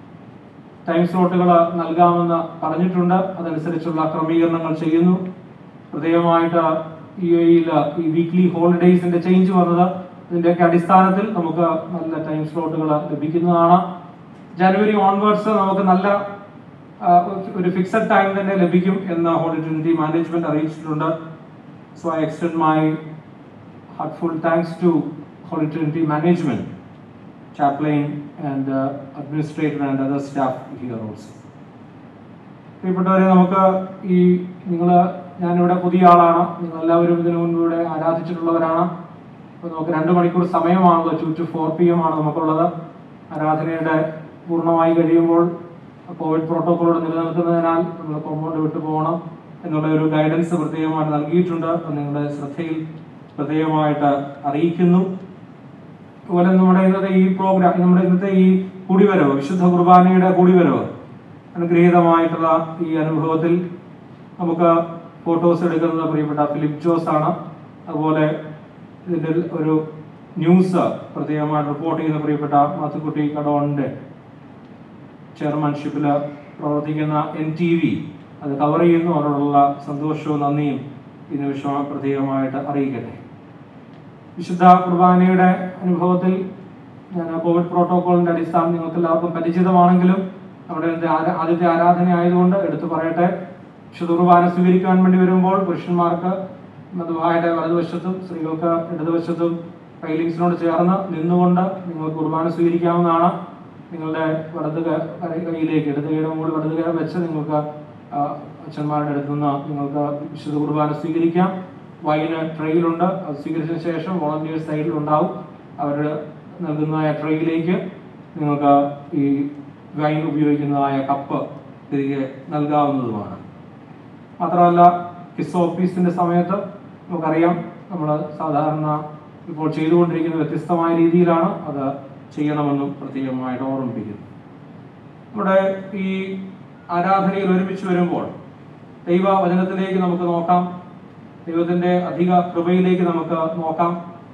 ടൈം സ്ലോട്ടുകൾ നൽകാമെന്ന് പറഞ്ഞിട്ടുണ്ട് അതനുസരിച്ചുള്ള ക്രമീകരണങ്ങൾ ചെയ്യുന്നു പ്രത്യേകമായിട്ട് യു എയിൽ ഈ വീക്ക്ലി ഹോളിഡേയ്സിന്റെ ചേഞ്ച് വന്നത് ഇതിന്റെയൊക്കെ അടിസ്ഥാനത്തിൽ നമുക്ക് നല്ല ടൈം സ്ലോട്ടുകൾ ലഭിക്കുന്നതാണ് ജനുവരി ഓൺവേർഡ്സ് നമുക്ക് നല്ല ആ, ഒരു ഫിക്സഡ് ടൈം തന്നെ ലഭിക്കും എന്ന് ഹോളി ട്രിനിറ്റി മാനേജ്മെന്റ് അറിയിച്ചിട്ടുണ്ട് so I extend my heartful thanks to Holy Trinity Management, chaplain, and uh, administrator and other staff here also. പ്രിയപ്പെട്ടവരെ നമുക്ക് ഈ നിങ്ങൾ ഞാനിവിടെ പുതിയ ആളാണ് നിങ്ങൾ എല്ലാവരും ഇതിനു മുൻപ് ഇവിടെ ആരാധിച്ചിട്ടുള്ളവരാണ് അപ്പോൾ നമുക്ക് രണ്ട് മണിക്കൂർ സമയമാണല്ലോ two to four P M ആണ് നമുക്കുള്ളത് ആരാധനയുടെ പൂർണ്ണമായി കഴിയുമ്പോൾ കോവിഡ് പ്രോട്ടോക്കോളോട് നിലനിൽക്കുന്നതിനാൽ നമ്മൾ കോമ്പൗണ്ട് വിട്ടു പോകണം എന്നുള്ള ഒരു ഗൈഡൻസ് പ്രത്യേകമായിട്ട് നൽകിയിട്ടുണ്ട് അത് നിങ്ങളുടെ ശ്രദ്ധയിൽ പ്രത്യേകമായിട്ട് അറിയിക്കുന്നു അതുപോലെ നമ്മുടെ ഇന്നത്തെ ഈ പ്രോഗ്രാം നമ്മുടെ ഇന്നത്തെ ഈ കൂടിവരവ് വിശുദ്ധ കുർബാനയുടെ കൂടിവരവ് അനുഗ്രഹീതമായിട്ടുള്ള ഈ അനുഭവത്തിൽ നമുക്ക് ഫോട്ടോസ് എടുക്കുന്നത് പ്രിയപ്പെട്ട ഫിലിപ്പ് ജോസ് ആണ് അതുപോലെ ഇതിന്റെ ഒരു ന്യൂസ് പ്രത്യേകമായിട്ട് റിപ്പോർട്ട് ചെയ്യുന്ന പ്രിയപ്പെട്ട മാത്തുക്കുട്ടി കടോണിന്റെ ചെയർമാൻഷിപ്പിൽ പ്രവർത്തിക്കുന്ന എൻ ടി വി അത് കവർ ചെയ്യുന്നു അവരോടുള്ള സന്തോഷവും നന്ദിയും ഈ നിമിഷം പ്രത്യേകമായിട്ട് അറിയിക്കട്ടെ വിശുദ്ധ കുർബാനയുടെ അനുഭവത്തിൽ ഞാൻ കോവിഡ് പ്രോട്ടോകോളിന്റെ അടിസ്ഥാനം നിങ്ങൾക്ക് എല്ലാവർക്കും പരിചിതമാണെങ്കിലും നമ്മുടെ ഇന്നത്തെ ആരാ- ആദ്യത്തെ ആരാധന ആയതുകൊണ്ട് എടുത്തു പറയട്ടെ വിശുദ്ധ കുർബാന സ്വീകരിക്കാൻ വേണ്ടി വരുമ്പോൾ പുരുഷന്മാർക്ക് മധുവായുടെ വലതുവശത്തും സ്ത്രീകൾക്ക് ഇടതുവശത്തും ഫൈലിങ്സിനോട് ചേർന്ന് നിന്നുകൊണ്ട് നിങ്ങൾ കുർബാന സ്വീകരിക്കാവുന്നതാണ് നിങ്ങളുടെ വലത് ക- കൈ- കൈയിലേക്ക് ഇടത് കൈയുടെ മുകളിൽ വലത് കൈ വെച്ച് നിങ്ങൾക്ക് ആ, അച്ഛന്മാരുടെ അടുത്ത് നിന്ന് നിങ്ങൾക്ക് വിശുദ്ധ കുർബാന സ്വീകരിക്കാം വൈന് ട്രെയിലുണ്ട് അത് സ്വീകരിച്ചതിന് ശേഷം വോളണ്ടിയേഴ്സ് സൈഡിൽ ഉണ്ടാവും അവർ നൽകുന്നതായ ട്രെയിലേക്ക് നിങ്ങൾക്ക് ഈ വൈൻ ഉപയോഗിക്കുന്നതായ കപ്പ് തിരികെ നൽകാവുന്നതുമാണ് മാത്രമല്ല കിസ് ഓഫീസിന്റെ സമയത്ത് നമുക്കറിയാം നമ്മൾ സാധാരണ ഇപ്പോൾ ചെയ്തുകൊണ്ടിരിക്കുന്ന വ്യത്യസ്തമായ രീതിയിലാണ് അത് ചെയ്യണമെന്നും പ്രത്യേകമായിട്ട് ഓർമ്മിപ്പിക്കുന്നു നമ്മുടെ ഈ ആരാധനയിൽ ഒരുമിച്ച് വരുമ്പോൾ ദൈവ വചനത്തിലേക്ക് നമുക്ക് നോക്കാം ദൈവത്തിന്റെ അധിക കൃപയിലേക്ക് നമുക്ക് നോക്കാം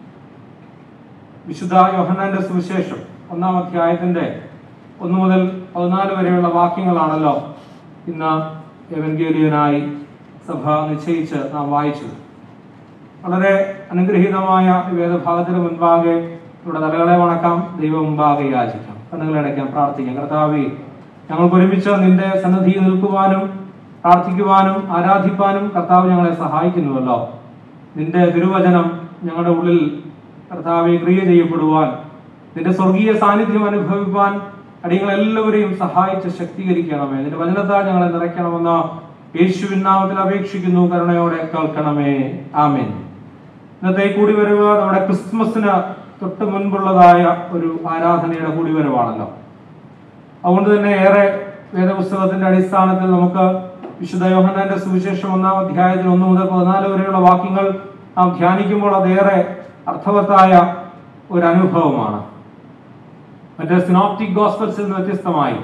വിശുദ്ധ യോഹന്നാന്റെ സുവിശേഷം ഒന്നാം അധ്യായത്തിന്റെ ഒന്ന് മുതൽ പതിനാല് വരെയുള്ള വാക്യങ്ങളാണല്ലോ ഇന്ന് എവൻഗേലിയനായി സഭ നിശ്ചയിച്ച് നാം വായിച്ചത് വളരെ അനുഗ്രഹീതമായ ഈ വേദഭാഗത്തിന് മുൻപാകെ ഇവിടെ തലകളെ വണക്കാം ദൈവം മുമ്പാകെ യാചിക്കാം കണ്ണുകളെ അടയ്ക്കാം പ്രാർത്ഥിക്കാം കർത്താവേ ഞങ്ങൾക്ക് ഒരുമിച്ച് നിന്റെ സന്നദ്ധിയിൽ നിൽക്കുവാനും പ്രാർത്ഥിക്കുവാനും ആരാധിപ്പാനും കർത്താവ് ഞങ്ങളെ സഹായിക്കുന്നുവല്ലോ നിന്റെ തിരുവചനം ഞങ്ങളുടെ ഉള്ളിൽ കർത്താവെ ക്രിയ ചെയ്യപ്പെടുവാൻ നിന്റെ സ്വർഗീയ സാന്നിധ്യം അനുഭവിപ്പാൻ അടിയങ്ങളെല്ലാവരെയും സഹായിച്ച് ശക്തീകരിക്കണമേ നിന്റെ വചനത്താൽ ഞങ്ങളെ നിറയ്ക്കണമെന്ന് യേശുവിൻ നാമത്തിൽ അപേക്ഷിക്കുന്നു കരുണയോടെ കേൾക്കണമേ ആമേൻ ഇന്നത്തെ ഈ കൂടിവരവ് നമ്മുടെ ക്രിസ്മസിന് തൊട്ട് മുൻപുള്ളതായ ഒരു ആരാധനയുടെ കൂടിവരവാണല്ലോ അതുകൊണ്ട് തന്നെ ഏറെ വേദപുസ്തകത്തിന്റെ അടിസ്ഥാനത്തിൽ നമുക്ക് വിശുദ്ധ യോഹന്നാന്റെ സുവിശേഷം ഒന്നാം അധ്യായത്തിൽ ഒന്ന് മുതൽ പതിനാല് വരെയുള്ള വാക്യങ്ങൾ നാം ധ്യാനിക്കുമ്പോൾ അതേറെ അർത്ഥവത്തായ ഒരു അനുഭവമാണ് മറ്റേ സിനോപ്റ്റിക് ഗോസ്പൽസിൽ നിന്ന് വ്യത്യസ്തമായി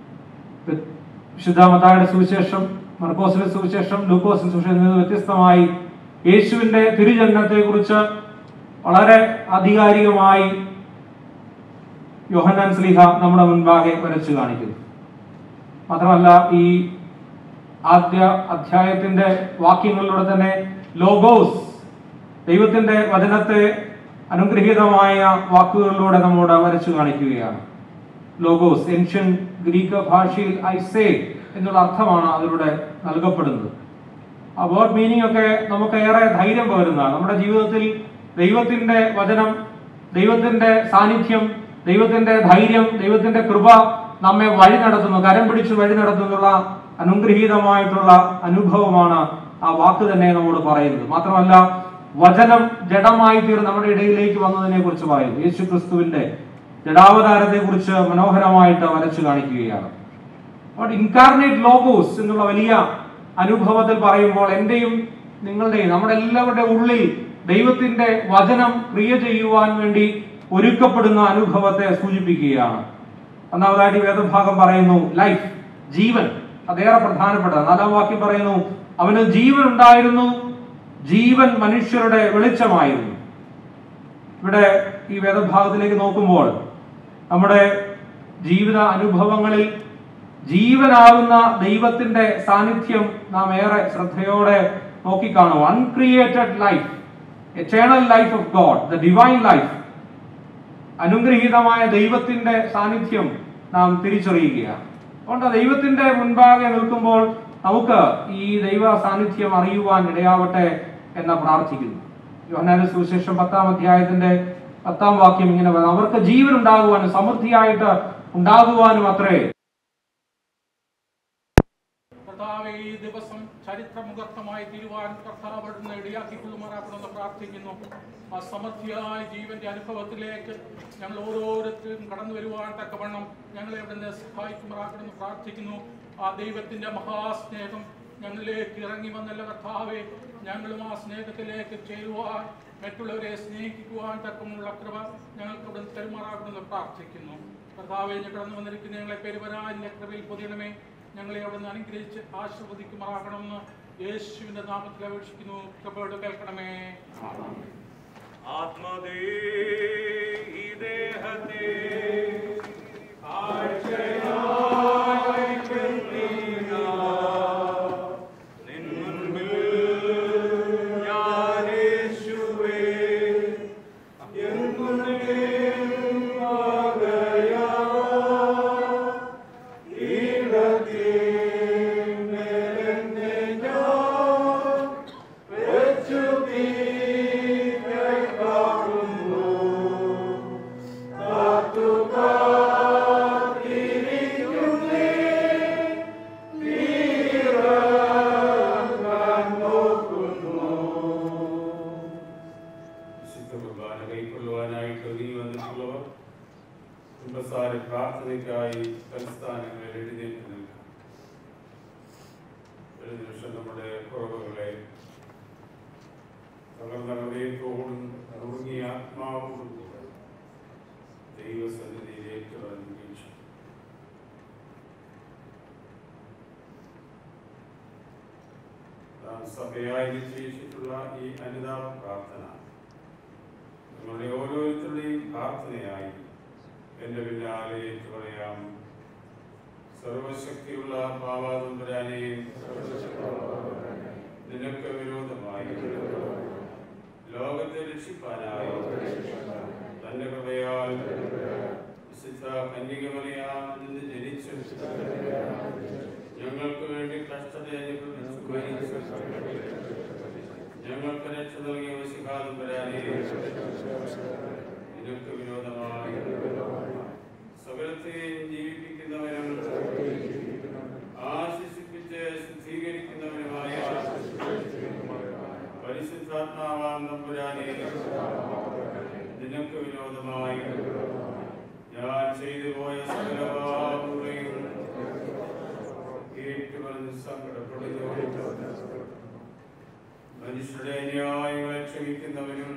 വിശുദ്ധ മത്തായുടെ സുവിശേഷം മർക്കോസിന്റെ സുവിശേഷം ലൂക്കോസിന്റെ സുവിശേഷം എന്നിവ വ്യത്യസ്തമായി യേശുവിന്റെ തിരുജന്മത്തെ കുറിച്ച് വളരെ ആധികാരികമായി യോഹന്നാൻ സ്ലീഹ നമ്മുടെ മുൻപാകെ വരച്ചു കാണിക്കുന്നു മാത്രമല്ല ഈ ആദ്യ അധ്യായത്തിന്റെ വാക്യങ്ങളിലൂടെ തന്നെ ലോഗോസ് ദൈവത്തിന്റെ വചനത്തെ അനുഗ്രഹീതമായ വാക്കുകളിലൂടെ നമ്മോട് വരച്ചു കാണിക്കുകയാണ് ലോഗോസ് ഏൻഷ്യൻ ഗ്രീക്ക് ഭാഷയിൽ ഐസേ എന്നുള്ള അർത്ഥമാണ് അതിലൂടെ നൽകപ്പെടുന്നത് ആ വേർഡ് മീനിങ് ഒക്കെ നമുക്ക് ഏറെ ധൈര്യം പകരുന്നതാണ് നമ്മുടെ ജീവിതത്തിൽ ദൈവത്തിന്റെ വചനം ദൈവത്തിന്റെ സാന്നിധ്യം ദൈവത്തിന്റെ ധൈര്യം ദൈവത്തിന്റെ കൃപ നമ്മെ വഴി നടത്തുന്നു കരം പിടിച്ച് വഴി നടത്തുന്നുള്ള അനുഗ്രഹീതമായിട്ടുള്ള അനുഭവമാണ് ആ വാക്ക് തന്നെ നമ്മോട് പറയുന്നത് മാത്രമല്ല വചനം ജഡമായി തീർന്ന് നമ്മുടെ ഇടയിലേക്ക് വന്നതിനെ കുറിച്ച് പറയുന്നു യേശു ക്രിസ്തുവിന്റെ ജഡാവതാരത്തെ കുറിച്ച് മനോഹരമായിട്ട് വരച്ചു കാണിക്കുകയാണ് അപ്പോൾ ഇൻകാർണേറ്റ് ലോഗോസ് എന്നുള്ള വലിയ അനുഭവത്തിൽ പറയുമ്പോൾ എന്റെയും നിങ്ങളുടെയും നമ്മുടെ എല്ലാവരുടെ ഉള്ളിൽ ദൈവത്തിന്റെ വചനം ക്രിയ ചെയ്യുവാൻ വേണ്ടി ഒരുക്കപ്പെടുന്ന അനുഭവത്തെ സൂചിപ്പിക്കുകയാണ് ഒന്നാമതായിട്ട് ഈ വേദഭാഗം പറയുന്നു ലൈഫ് ജീവൻ അതേറെ പ്രധാനപ്പെട്ട നാലാം വാക്യം പറയുന്നു അവന് ജീവൻ ഉണ്ടായിരുന്നു ജീവൻ മനുഷ്യരുടെ വെളിച്ചമായിരുന്നു ഇവിടെ ഈ വേദഭാഗത്തിലേക്ക് നോക്കുമ്പോൾ നമ്മുടെ ജീവിത അനുഭവങ്ങളിൽ ജീവനാകുന്ന ദൈവത്തിന്റെ സാന്നിധ്യം നാം ഏറെ ശ്രദ്ധയോടെ നോക്കിക്കാണും uncreated life eternal life of God the divine life അനുഗ്രഹീതമായ ദൈവത്തിന്റെ സാന്നിധ്യം നാം തിരിച്ചറിയുകയാണ് അതുകൊണ്ട് ആ ദൈവത്തിന്റെ മുൻപാകെ നിൽക്കുമ്പോൾ നമുക്ക് ഈ ദൈവ സാന്നിധ്യം അറിയുവാൻ ഇടയാവട്ടെ എന്ന് പ്രാർത്ഥിക്കുന്നു യോഹന്നാന്റെ സുവിശേഷം പത്താം അധ്യായത്തിന്റെ പത്താം വാക്യം ഇങ്ങനെ പറയുന്നു അവർക്ക് ജീവൻ ഉണ്ടാകുവാനും സമൃദ്ധിയായിട്ട് ഉണ്ടാകുവാനും അത്രേ കർത്താവെ ഈ ദിവസം ചരിത്രമുഖത്തമായി തീരുവാൻ കർത്താവ് അവിടുന്ന് ഇടയാക്കിക്കൊള്ളുമാറാക്കണമെന്ന് പ്രാർത്ഥിക്കുന്നു ആ സമൃദ്ധിയായ ജീവന്റെ അനുഭവത്തിലേക്ക് ഞങ്ങൾ ഓരോരുത്തരും കടന്നു വരുവാൻ തക്കവണ്ണം ഞങ്ങളെ അവിടുന്ന് സഹായിക്കുമാറാക്കണമെന്ന് പ്രാർത്ഥിക്കുന്നു ആ ദൈവത്തിന്റെ മഹാസ്നേഹം ഞങ്ങളിലേക്ക് ഇറങ്ങി വന്നല്ല കർത്താവെ ഞങ്ങളും ആ സ്നേഹത്തിലേക്ക് ചേരുവാൻ മറ്റുള്ളവരെ സ്നേഹിക്കുവാൻ തക്കമുള്ള കൃപ ഞങ്ങൾക്ക് അവിടുന്ന് തെരുമാറാക്കണമെന്ന് പ്രാർത്ഥിക്കുന്നു കർത്താവെ ഞങ്ങൾ കടന്നു വന്നിരിക്കുന്ന ഞങ്ങളെ പെരുവരാന്റെ കൃപയിൽ പൊതിയണമേ ഞങ്ങളെ അവിടുന്ന് അനുഗ്രഹിച്ച് ആശീർവദിക്കുമാറാകണമെന്ന് യേശുവിന്റെ നാമത്തിൽ അപേക്ഷിക്കുന്നു കൃപയോട് കേൾക്കണമേ ആത്മദേ ഈ ദേഹത്തെ നിൻ മുൻപിൽ ഞാൻ യേശുവേ വിശുദ്ധ കുർബാന കൈക്കൊള്ളുവാനായിട്ട് ഒരുങ്ങി വന്നിട്ടുള്ളവർ കുമ്പസാര പ്രാർത്ഥനയ്ക്കായി തലസ്ഥാനങ്ങളിൽ എഴുന്നേറ്റ് നിൽക്കാം ഒരു നിമിഷം നമ്മുടെ കുറവുകളെ തകർന്ന ഹൃദയത്തോടും ഉറങ്ങിയ ആത്മാവോടും കൂടെ ദൈവസന്നിധിയിലേക്ക് വന്നിരിക്കും നാം സഭയായി നിശ്ചയിച്ചിട്ടുള്ള ഈ അനുതാപ പ്രാർത്ഥന നിങ്ങളുടെ ഓരോരുത്തരുടെയും പ്രാർത്ഥനയായി എന്റെ പിന്നാലെ ഏറ്റു പറയാം സർവശക്തിയുള്ള പാവാതമ്പുരാനെ നിനക്ക് വിരോധമായി ലോകത്തെ രക്ഷിപ്പാനായി തന്റെ കൃപയാൽ വിശുദ്ധ കന്യകമറിയാൽ നിന്ന് ജനിച്ചു ഞങ്ങൾക്ക് വേണ്ടി കഷ്ടത അനുഭവിച്ചു മരിച്ചു ഞങ്ങൾക്ക് രക്ഷ നൽകിയ വശികാലം വരാനേ നിനക്ക് വിരോധമായി സകലത്തെയും ജീവിപ്പിക്കുന്നവനും ആശ്വസിപ്പിച്ച് ശുദ്ധീകരിക്കുന്നവനുമായ പരിശുദ്ധാത്മാവാം തമ്പുരാനെ നിനക്ക് വിരോധമായി ഞാൻ ചെയ്തു പോയ സകല പാപങ്ങളെയും ഏറ്റുപറഞ്ഞ് സങ്കടപ്പെടുന്നു മനുഷ്യരുടെ ന്യായങ്ങളെ ക്ഷമിക്കുന്നവനും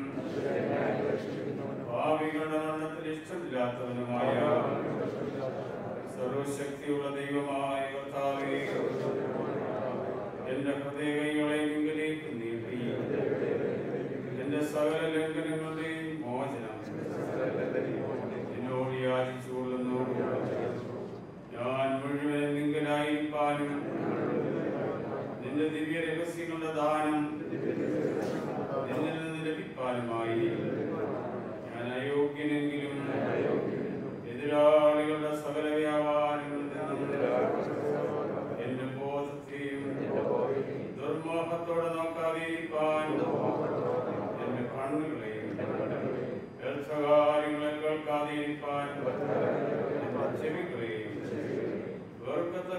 ഭാവികളുടെ മരണത്തിൽ ഇഷ്ടമില്ലാത്തവനുമായ സർവശക്തിയുള്ള ദൈവമായ കർത്താവേ എന്റെ ഹൃദയങ്ങളെ നിങ്ങളിലേക്ക് നീട്ടി എന്റെ സകല ലംഘനങ്ങളുടെയും മോചനം എന്നോട് യാചിച്ചുകൊള്ളുന്നു ഞാൻ മുഴുവൻ നിങ്കലായിരിക്കാനും നിന്റെ ദിവ്യ രഹസ്യങ്ങളുടെ ദാനം നിന്നിൽ നിന്ന് ലഭിക്കാനുമായി ഞാൻ അയോഗ്യനെങ്കിലും എതിരാളികളുടെ സകല വ്യാപാരങ്ങളിൽ നിന്നും എന്റെ ബോധത്തെയും ദുർമോഹത്തോടെ നോക്കാതിരിക്കാൻ എന്റെ കണ്ണുകളെയും വ്യർത്ഥകാര്യങ്ങളെ കേൾക്കാതിരിക്കാൻ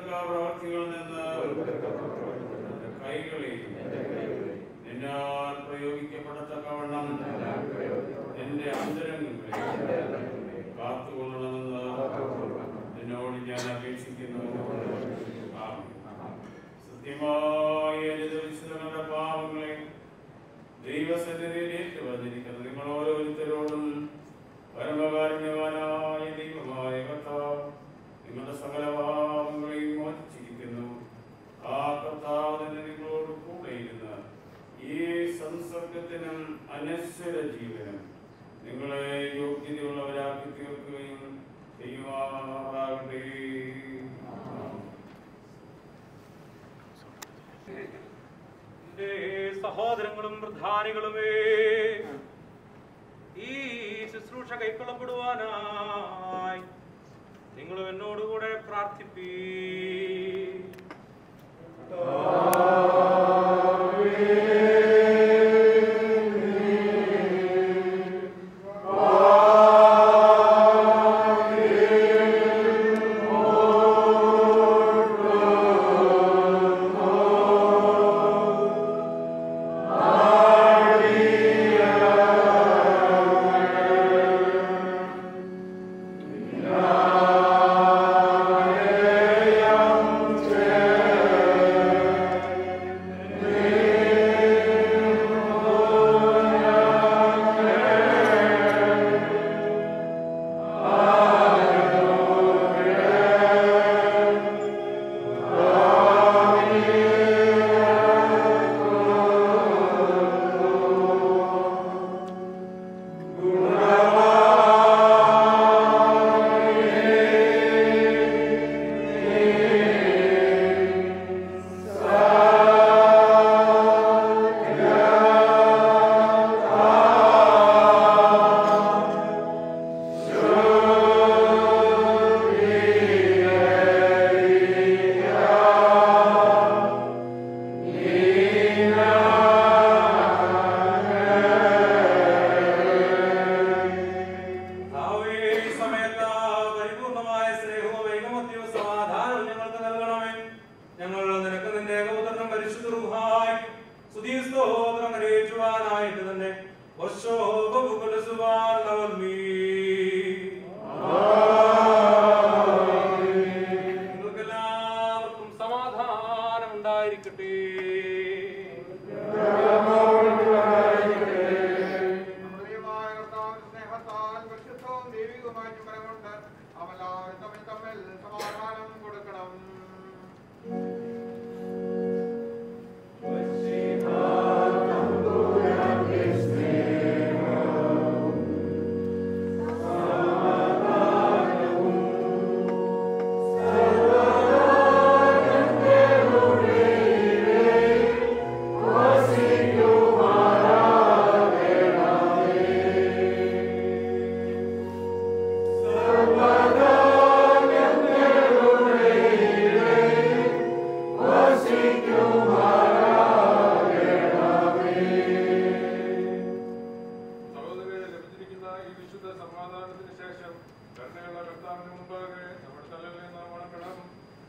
പ്രവർത്തികളിൽ നിന്ന് നിന്റെ കൈകളെയും നിന്നാൽ പ്രയോഗിക്കപ്പെടത്തക്കവണ്ണം എന്റെ അന്തരംഗങ്ങളെ കാത്തുകൊള്ളണമെന്ന് നിന്നോട് ഞാൻ അപേക്ഷിക്കുന്നു ആമേൻ. സത്യമായ വിശുദ്ധങ്ങളുടെ പാവങ്ങളെ ദൈവസന്നിധിയിൽ ഏറ്റുവന്നിരിക്കുന്ന നിങ്ങൾ ഓരോരുത്തരോടും പരമകാരുണ്യവാനായ ദൈവമായ കർത്താവ് നിങ്ങളുടെ സകല പാവങ്ങളെയും മോചിച്ചിരിക്കുന്നു ആ കർത്താവ് തന്നെ നിങ്ങളോട് കൂടെ ഇരുന്ന് ഈ സംസർഗത്തിനും അനശ്വര ജീവനും നിങ്ങളെ യോഗ്യതയുള്ളവരാക്കി തീർക്കുകയും ചെയ്യുമാറാകട്ടെ എന്റെ സഹോദരങ്ങളും പ്രധാനികളുമേ ഈ ശുശ്രൂഷ കൈക്കൊള്ളപ്പെടുവാനായി നിങ്ങളും എന്നോടുകൂടെ പ്രാർത്ഥിപ്പീ കർത്താവേ, ഈ സമയത്ത് പരിപൂർണമായ സ്നേഹവും ഐകമത്യവും സമാധാനവും ഞങ്ങൾക്ക് നൽകണമേ ഞങ്ങൾ നിനക്ക് നിന്റെ ഏകോദരണം പരിശുദ്ധ റൂഹായി സ്തുതി സ്തോത്രം കരയേറ്റുവാനായിട്ട് തന്നെ നിങ്ങൾക്കെല്ലാവർക്കും സമാധാനം ഉണ്ടായിരിക്കട്ടെ ദൈവമായ കർത്താവിന്റെ സ്നേഹത്താൽ പരിശുദ്ധവും ദൈവികവുമായ ചുമരമുണ്ട് അവല്ലാവരും തമ്മിൽ തമ്മിൽ സമാധാനം കൊടുക്കണം സഹോദരരെ ലഭിച്ചിരിക്കുന്ന ഈ വിശുദ്ധ സമാധാനത്തിന് ശേഷം കരുണയുള്ള കർത്താവിന് മുമ്പാകെ നമ്മുടെ തലകളിൽ നാം വണക്കണം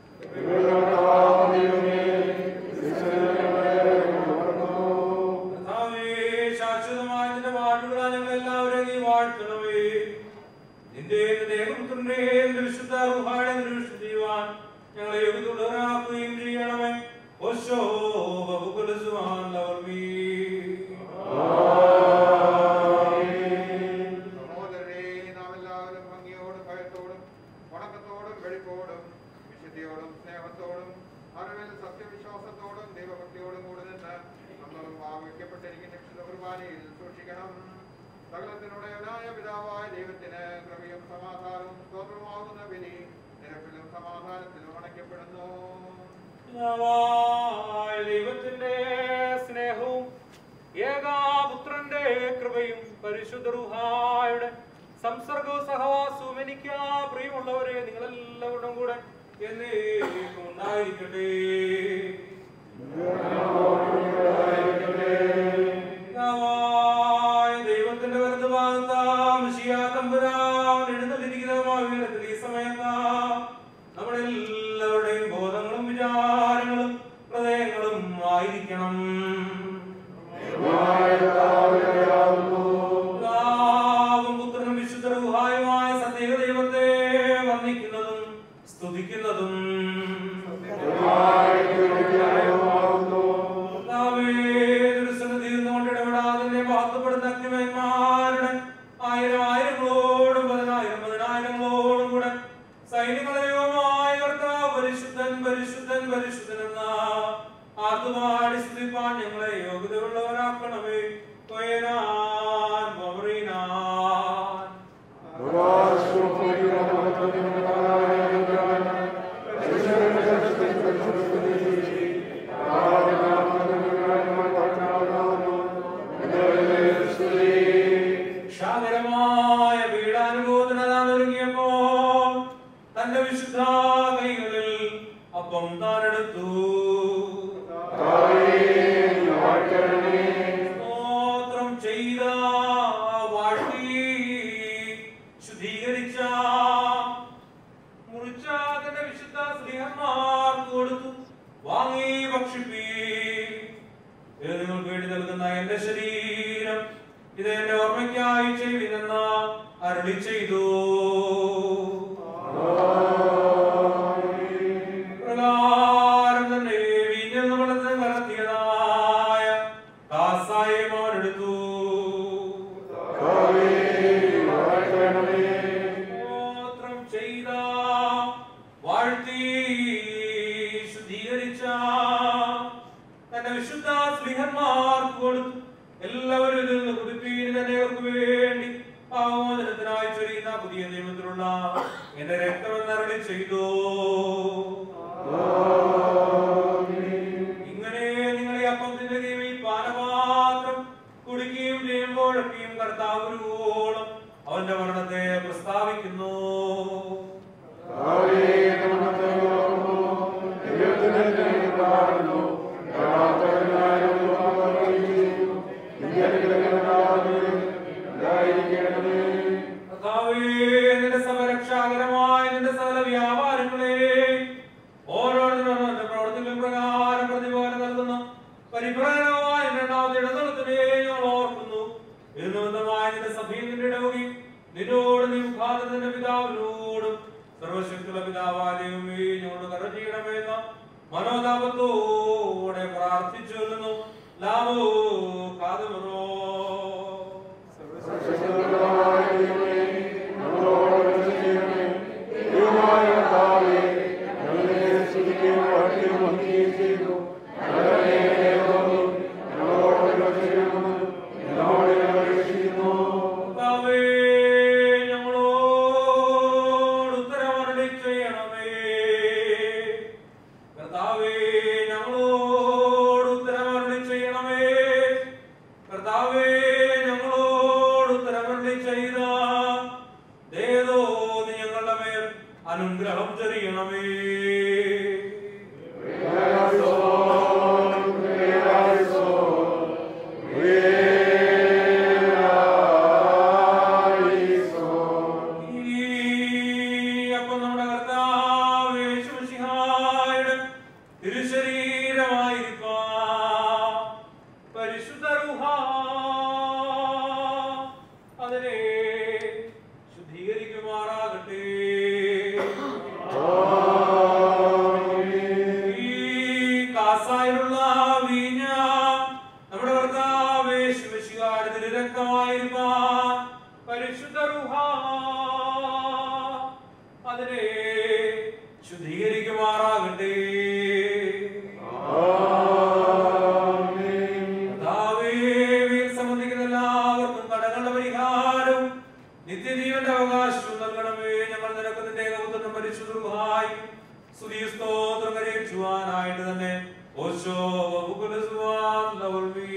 കർത്താവേ, ശാശ്വതമായ നിന്റെ വാഴ്വുകളാൽ ഞങ്ങളെല്ലാവരെയും നീ വാഴ്ത്തണമേ. നിന്റെ നിന്റെ ഏകപുത്രന്റെ നിന്റെ വിശുദ്ധ റൂഹായുടെ നിരീക്ഷണം ചെയ്യുവാൻ ഞങ്ങളെ യോഗ്യതയുള്ളവരാക്കുകയും ചെയ്യണമേ ഓശോ ബഹുകുലസുവാൻ ലവർമീ സഹോദരരെ നാം എല്ലാവരും ഭംഗിയോടും ഭയത്തോടും വണക്കത്തോടും വെടിപ്പോടും വിശുദ്ധിയോടും സ്നേഹത്തോടും അറിവിൽ സത്യവിശ്വാസത്തോടും ദൈവഭക്തിയോടും കൂടി നിന്ന് നമ്മളും ഭാവിക്കപ്പെട്ടിരിക്കുന്ന വിശുദ്ധ കുർബാനയിൽ സൂക്ഷിക്കണം സകലത്തിനുടയവനായ പിതാവായ ദൈവത്തിന് കൃപയും സമാധാനവും സ്തോത്രമാകുന്ന ബലി നിരപ്പിലും സമാധാനത്തിലും അണയ്ക്കപ്പെടുന്നു പിതാവായ ദൈവത്തിന്റെ സ്നേഹവും ഏകാപുത്രന്റെ കൃപയും പരിശുദ്ധ റുഹായുടെ സംസർഗവും സഹവാസവും എനിക്ക് ആ പ്രിയമുള്ളവരെ നിങ്ങളെല്ലാവരുടെയും കൂടെ എന്നേക്കും ഉണ്ടായിരിക്കട്ടെ പിതാവായ ദൈവത്തിന്റെ വലതു ഭാഗത്താം തമ്പുരാൻ എഴുന്നള്ളിരിക്കുന്ന ഈ സമയത്ത് നമ്മുടെ എല്ലാവരുടെയും ബോധ സ്തുതിക്കുന്നതും കർത്താവേ, തിരുസന്നിധിയിൽ നിന്നുകൊണ്ട് ഇടപെടാതെ നിന്നെ മഹത്വപ്പെടുന്ന അഗ്നിമയന്മാരുടെ ആയിരം ആയിരങ്ങളോടും പതിനായിരം പതിനായിരങ്ങളോടും കൂടെ സൈന്യങ്ങളെയുമായി കർത്താവ് പരിശുദ്ധൻ പരിശുദ്ധൻ പരിശുദ്ധൻ എന്ന ആർത്തുപാടി സ്തുതിപ്പാൻ ഞങ്ങളെ യോഗ്യതയുള്ളവരാക്കണമേ കൊയനാൻ വമറീനാൻ ക്ഷാകരമായ പീഡാനുബോധന താൻ ഒരുങ്ങിയപ്പോൾ തന്റെ വിശുദ്ധ കൈകളിൽ അപ്പം താനെടുത്തു സ്തോത്രം ചെയ്ത വാഴ്ത്തി ശുദ്ധീകരിച്ച മുറിച്ച തന്റെ വിശുദ്ധ സ്ത്രീഹന്മാർക്ക് കൊടുത്തു വാങ്ങി ഭക്ഷിപ്പീ ഇത് നിങ്ങൾക്ക് വേണ്ടി നൽകുന്ന എന്റെ ശരീരം ഇത് എന്റെ ഓർമ്മയ്ക്കായി ചെയ്തിരുന്ന അരുളി ചെയ്തു പ്രകാരം തന്നെ വീഞ്ഞിൽ നിന്ന് വെള്ളത്തിൽ കലർത്തിയതായ കാസായം അവരെടുത്തു സ്തോത്രം ചെയ്ത വാഴ്ത്തി ശുദ്ധീകരിച്ച തന്റെ വിശുദ്ധ സ്ലിഹന്മാർക്ക് കൊടുത്തു എല്ലാവരും ഇതിൽ നിന്ന് കുതിപ്പീൻ തന്നെയവർക്ക് വേണ്ടി പാവമോചനത്തിനായി ചൊരിയുന്ന പുതിയ നിയമത്തിലുള്ള എന്റെ രക്തമെന്നരളി ചെയ്തു ഇങ്ങനെ നിങ്ങൾ ഈ അപ്പം തിന്നുകയും ഈ പാനപാത്രം കുടിക്കുകയും ചെയ്യുമ്പോഴൊക്കെയും കർത്താവ് ഒരുവോളം അവന്റെ മരണത്തെ പ്രസ്താവിക്കുന്നു കർത്താവേ, നിന്റെ സമരക്ഷാകരമായ നിന്റെ സകല വ്യാപാരങ്ങളെ ഓരോരുത്തരും അവന്റെ പ്രവർത്തികൾ പ്രകാരം പ്രതിഫലം നൽകുന്ന പരിപ്രകരമായ രണ്ടാമത്തെ ഇടതളത്തിനെ ഞങ്ങൾ ഓർക്കുന്നു ഇത് നിമിത്തമായ നിന്റെ സഭയിൽ നിന്റെ ഇടവകയും നിന്നോട് നീ മുഖാന്തരത്തിന്റെ പിതാവിനോടും സർവശക്തിയുള്ള പിതാവാലയമേ ഞങ്ങളോട് കര ചെയ്യണമെന്ന മനോതാപത്തോടെ പ്രാർത്ഥിച്ചു കൊല്ലുന്നു ലാഭോ കാതുമറോ കർത്താവേ, ഞങ്ങളോട് ഉത്തരമരുളി ചെയ്യണമേ. കർത്താവേ, ഞങ്ങളോട് ഉത്തരമരുളി ചെയ്യണമേ. കർത്താവേ, ഞങ്ങളോട് ഉത്തരമരുളി ചെയ്ത ദേവോ നീ ഞങ്ങളുടെ മേൽ അനുഗ്രഹം ചൊരിയണമേ ഈ അപ്പം നമ്മുടെ കർത്താവ് യേശുമിശിഹായുടെ തിരുശരീരമായിരിക്കാം. പരിശുദ്ധ റൂഹ അതിനെ ശുദ്ധീകരിക്കുമാറാകട്ടെ ഈ കാസായിലുള്ള വീഞ്ഞ നമ്മുടെ കർത്താവ് യേശുമിശിഹായുടെ തിരുരക്തമായിരിക്കാം. പരിശുദ്ധ റൂഹ അതിനെ ശുദ്ധീകരിക്കുമാറാകട്ടെ കർത്താവേ, ഇവയിൽ സംബന്ധിക്കുന്ന എല്ലാവർക്കും കടങ്ങളുടെ പരിഹാരവും നിത്യജീവന്റെ അവകാശവും നൽകണമേ ഞങ്ങൾ നിനക്ക് നിന്റെ ഏകപുത്രനും പരിശുദ്ധമായി സ്തുതി സ്തോത്രം കരയിച്ചുവാനായിട്ട് തന്നെ ഓശോ വകുലസുവാൻ ലവൽമീ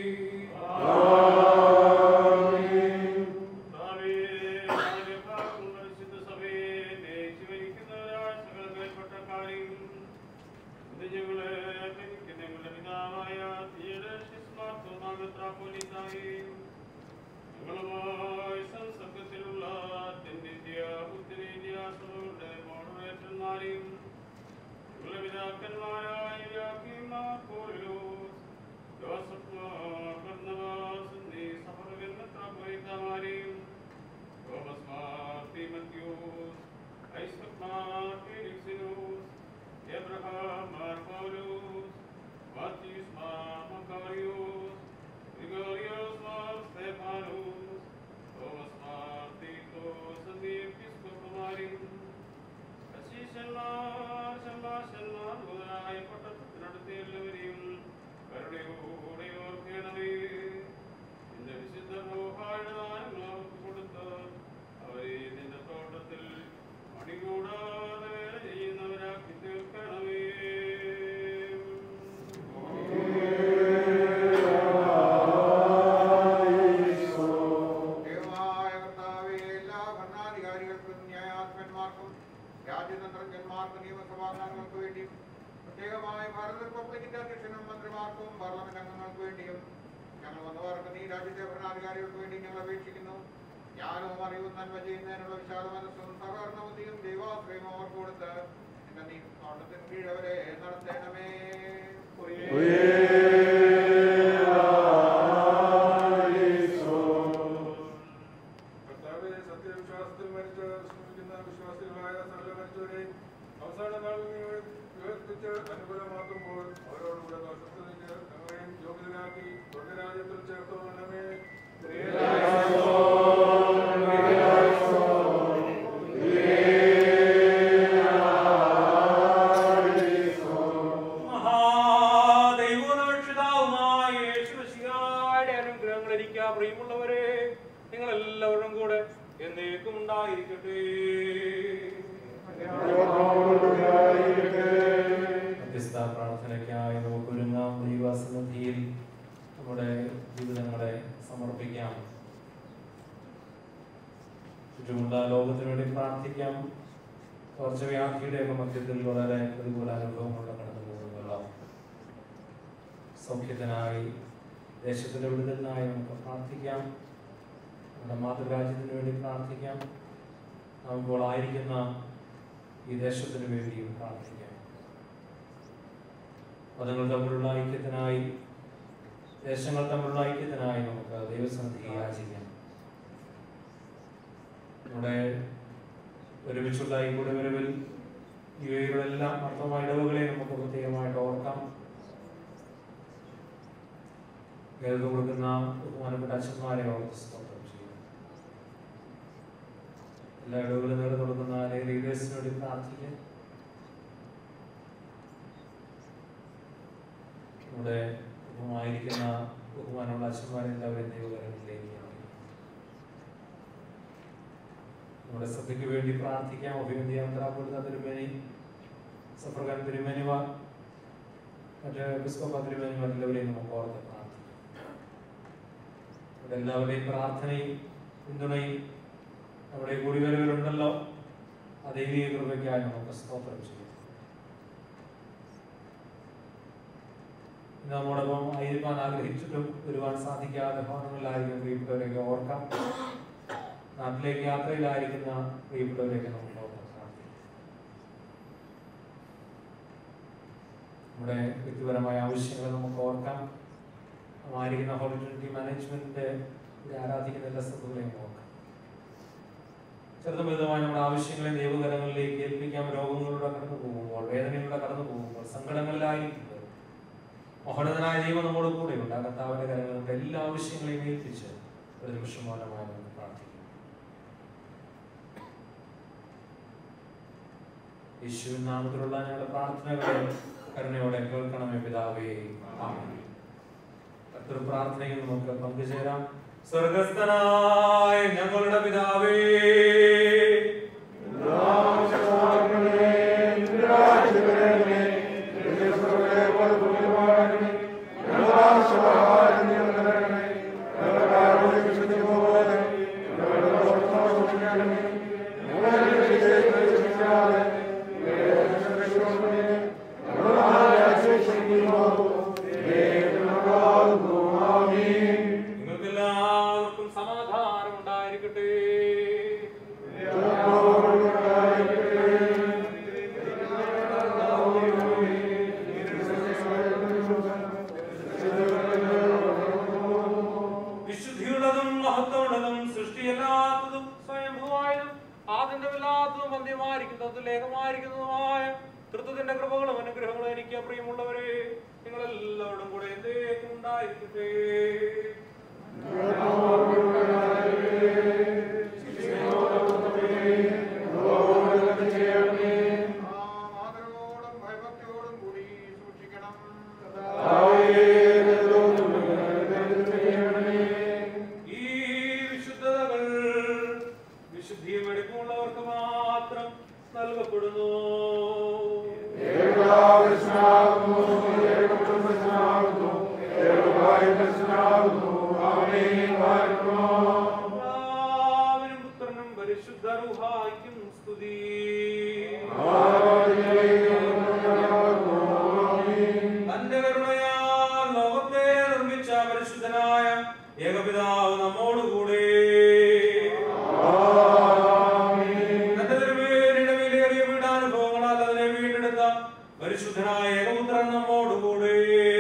പിതാക്കന്മാരായ യാക്കീമാർ പോലും ജോസഫ് മാർ ബർന്നബാസ് എന്നീ സഭകളിൽ മെത്രാപ്പൊലീത്തമാരെയും Thomas Mar Timotheus Isaac Mar Felix രാജ്യതന്ത്രജ്ഞന്മാർക്കും നിയമസഭാംഗങ്ങൾക്ക് വേണ്ടിയും പ്രത്യേകമായി ഭാരത റിപ്പബ്ലിക്കിന്റെ അധ്യക്ഷനും മന്ത്രിമാർക്കും പാർലമെന്റ് അംഗങ്ങൾക്ക് വേണ്ടിയും ഞങ്ങൾ വന്നവർക്ക് നീ രാജ്യത്തെ ഭരണാധികാരികൾക്ക് വേണ്ടി ഞങ്ങൾ അപേക്ഷിക്കുന്നു ജ്ഞാനവും അറിവും നന്മ ചെയ്യുന്നതിനുള്ള വിശാല മനസ്സും സഹകരണ ബുദ്ധിയും ദൈവാശ്രയവും അവർക്ക് കൊടുത്ത് എന്റെ നീ നോട്ടത്തിന് കീഴവരെ നടത്തേണമേ കർത്താവെ സത്യവിശ്വാസത്തിൽ മരിച്ച് ശ്രമിക്കുന്ന വിശ്വാസികളായ സകല മരിച്ചവരെ അവസാന നാളിൽ നീ ഉയർപ്പിച്ച് അനുകൂലമാക്കുമ്പോൾ അവരോടുകൂടെ ദോഷത്തിലേക്ക് ഞങ്ങളെയും യോഗ്യരാക്കി സ്വർഗരാജ്യത്തിൽ ചേർത്തോണമേ മഹാദൈവോപക്ഷിതാവുമായ യേശുമിശിഹായുടെ അനുഗ്രഹങ്ങൾ എനിക്ക് പ്രിയമുള്ളവരെ നിങ്ങൾ എല്ലാവരും കൂടെ എന്നേക്കും ഉണ്ടായിരിക്കട്ടെ മധ്യസ്ഥ പ്രാർത്ഥനയ്ക്കായി നമുക്ക് ഒരുങ്ങാം ദൈവസന്നിധിയിൽ നമ്മുടെ ജീവിതങ്ങളെ സമർപ്പിക്കാം ചുറ്റുമുള്ള ലോകത്തിന് വേണ്ടി പ്രാർത്ഥിക്കാം പകർച്ചവ്യാധിയുടെ ഒക്കെ മധ്യത്തിൽ വളരെ പ്രതികൂല അനുഭവങ്ങളുടെ കടന്നു പോകുന്നല്ലോ സൗഖ്യത്തിനായി ദേശത്തിന്റെ വിടുതലിനായി നമുക്ക് പ്രാർത്ഥിക്കാം നമ്മുടെ മാതൃരാജ്യത്തിന് വേണ്ടി പ്രാർത്ഥിക്കാം നാം ഇപ്പോൾ ആയിരിക്കുന്ന ഈ ദേശത്തിന് വേണ്ടിയും പ്രാർത്ഥിക്കാം മതങ്ങൾ തമ്മിലുള്ള ഐക്യത്തിനായി ദേശങ്ങൾ തമ്മിലുള്ള ഐക്യത്തിനായി നമുക്ക് ദൈവസന്നിധി യാചിക്കാം നമ്മുടെ ഒരുമിച്ചുള്ള ഈ കൂടെവരവിൽ ഇവയിലെല്ലാം അർത്ഥമായ ഇടവുകളെ നമുക്ക് പ്രത്യേകമായിട്ട് ഓർക്കാം നേതൃത്വം കൊടുക്കുന്ന ബഹുമാനപ്പെട്ട അച്ഛന്മാരെ ഓർത്ത് സ്തോത്രം ചെയ്യും എല്ലാ ഇടവുകളും നേതൃത്വം കൊടുക്കുന്ന ലീഡേഴ്സിന് വേണ്ടി പ്രാർത്ഥിക്കാം ഇവിടെ ബഹുമായിരിക്കുന്ന ബഹുമാനമുള്ള അച്ഛന്മാരെ എല്ലാവരെയും ദൈവകരങ്ങളിലേക്ക് അറിയിക്കും നമ്മുടെ സഭയ്ക്ക് വേണ്ടി പ്രാർത്ഥിക്കാം അഭിനന്ദിയാന്ത്രാപ്പെടുത്ത തിരുമേനി സഫർഖാൻ തിരുമേനിവ മറ്റ് ബിസ്കോപ്പ തിരുമേനിവ എല്ലാവരെയും നമുക്ക് ഓർത്ത് പ്രാർത്ഥിക്കാം ഇവിടെ എല്ലാവരുടെയും പ്രാർത്ഥനയും പിന്തുണയും നമ്മുടെ കൂടിവരവിലുണ്ടല്ലോ ആ ദൈവിക കൃപയ്ക്കായി നമുക്ക് സ്തോത്രം ചെയ്യാം ഇന്ന് നമ്മോടൊപ്പം ആയിരിക്കാൻ ആഗ്രഹിച്ചിട്ടും വരുവാൻ സാധിക്കാതെ ഭവനങ്ങളിലായിരിക്കും പ്രിയപ്പെട്ടവരെയൊക്കെ ഓർക്കാം നാട്ടിലേക്ക് യാത്രയിലായിരിക്കുന്ന പ്രിയപ്പെട്ടവരെയൊക്കെ നമുക്ക് ഓർക്കാം പ്രാർത്ഥിക്കാം. നമ്മുടെ വ്യക്തിപരമായ ആവശ്യങ്ങൾ നമുക്ക് ഓർക്കാം ആയിരിക്കുന്ന ഹോളി ട്രിനിറ്റി മാനേജ്മെന്റിന്റെ ഇവിടെ ആരാധിക്കുന്ന എല്ലാ സഭകളെയും ഓർക്കാം ചെറുതും വലുതുമായ നമ്മുടെ ആവശ്യങ്ങളെ ദൈവകരങ്ങളിലേക്ക് ഏൽപ്പിക്കാം രോഗങ്ങളിലൂടെ കടന്നു പോകുമ്പോൾ വേദനയിലൂടെ കടന്നു പോകുമ്പോൾ സങ്കടങ്ങളിലായിരിക്കുമ്പോൾ മഹോന്നതനായ ദൈവം നമ്മോട് കൂടെയുണ്ട് ആ കർത്താവിന്റെ കരങ്ങളിൽ നമ്മുടെ എല്ലാ ആവശ്യങ്ങളെയും ഏൽപ്പിച്ച് ഒരു നിമിഷം മൗനമായി നമുക്ക് പ്രാർത്ഥിക്കാം യേശുവിൻ നാമത്തിലുള്ള ഞങ്ങളുടെ പ്രാർത്ഥനകളെ കരുണയോടെ കേൾക്കണമേ പിതാവേ ആമേൻ. കർത്തൃ പ്രാർത്ഥനയിൽ നമുക്ക് പങ്കുചേരാം സ്വർഗസ്ഥനായ ഞങ്ങളുടെ പിതാവേ നിങ്ങൾക്ക് എല്ലാവർക്കും സമാധാനം ഉണ്ടായിരിക്കട്ടെ വിശുദ്ധിയുള്ളതും മഹത്വമുള്ളതും സൃഷ്ടിയല്ലാത്തതും സ്വയംഭൂവായതും ആദ്യന്തമില്ലാത്തതും അന്ത്യമായിരിക്കുന്നതും ലേഖമായിരിക്കുന്നതുമായ തൃത്വത്തിന്റെ കൃപകളും അനുഗ്രഹങ്ങളും എനിക്ക് പ്രിയമുള്ളവരെ നിങ്ങൾ എല്ലാവരും കൂടെ എന്തേക്കും ഉണ്ടായിരിക്കട്ടെ ആദരവോടും ഭയഭക്തിയോടും കൂടി സൂക്ഷിക്കണം ഈ വിശുദ്ധതകൾ വിശുദ്ധിയും എടുപ്പുള്ളവർക്ക് മാത്രം നൽകപ്പെടുന്നു പിതാവിനും പുത്രനും പരിശുദ്ധ റുഹായ്ക്കും സ്തുതി പരിശുദ്ധനായ ഏകപുത്രൻ നമ്മോടുകൂടെ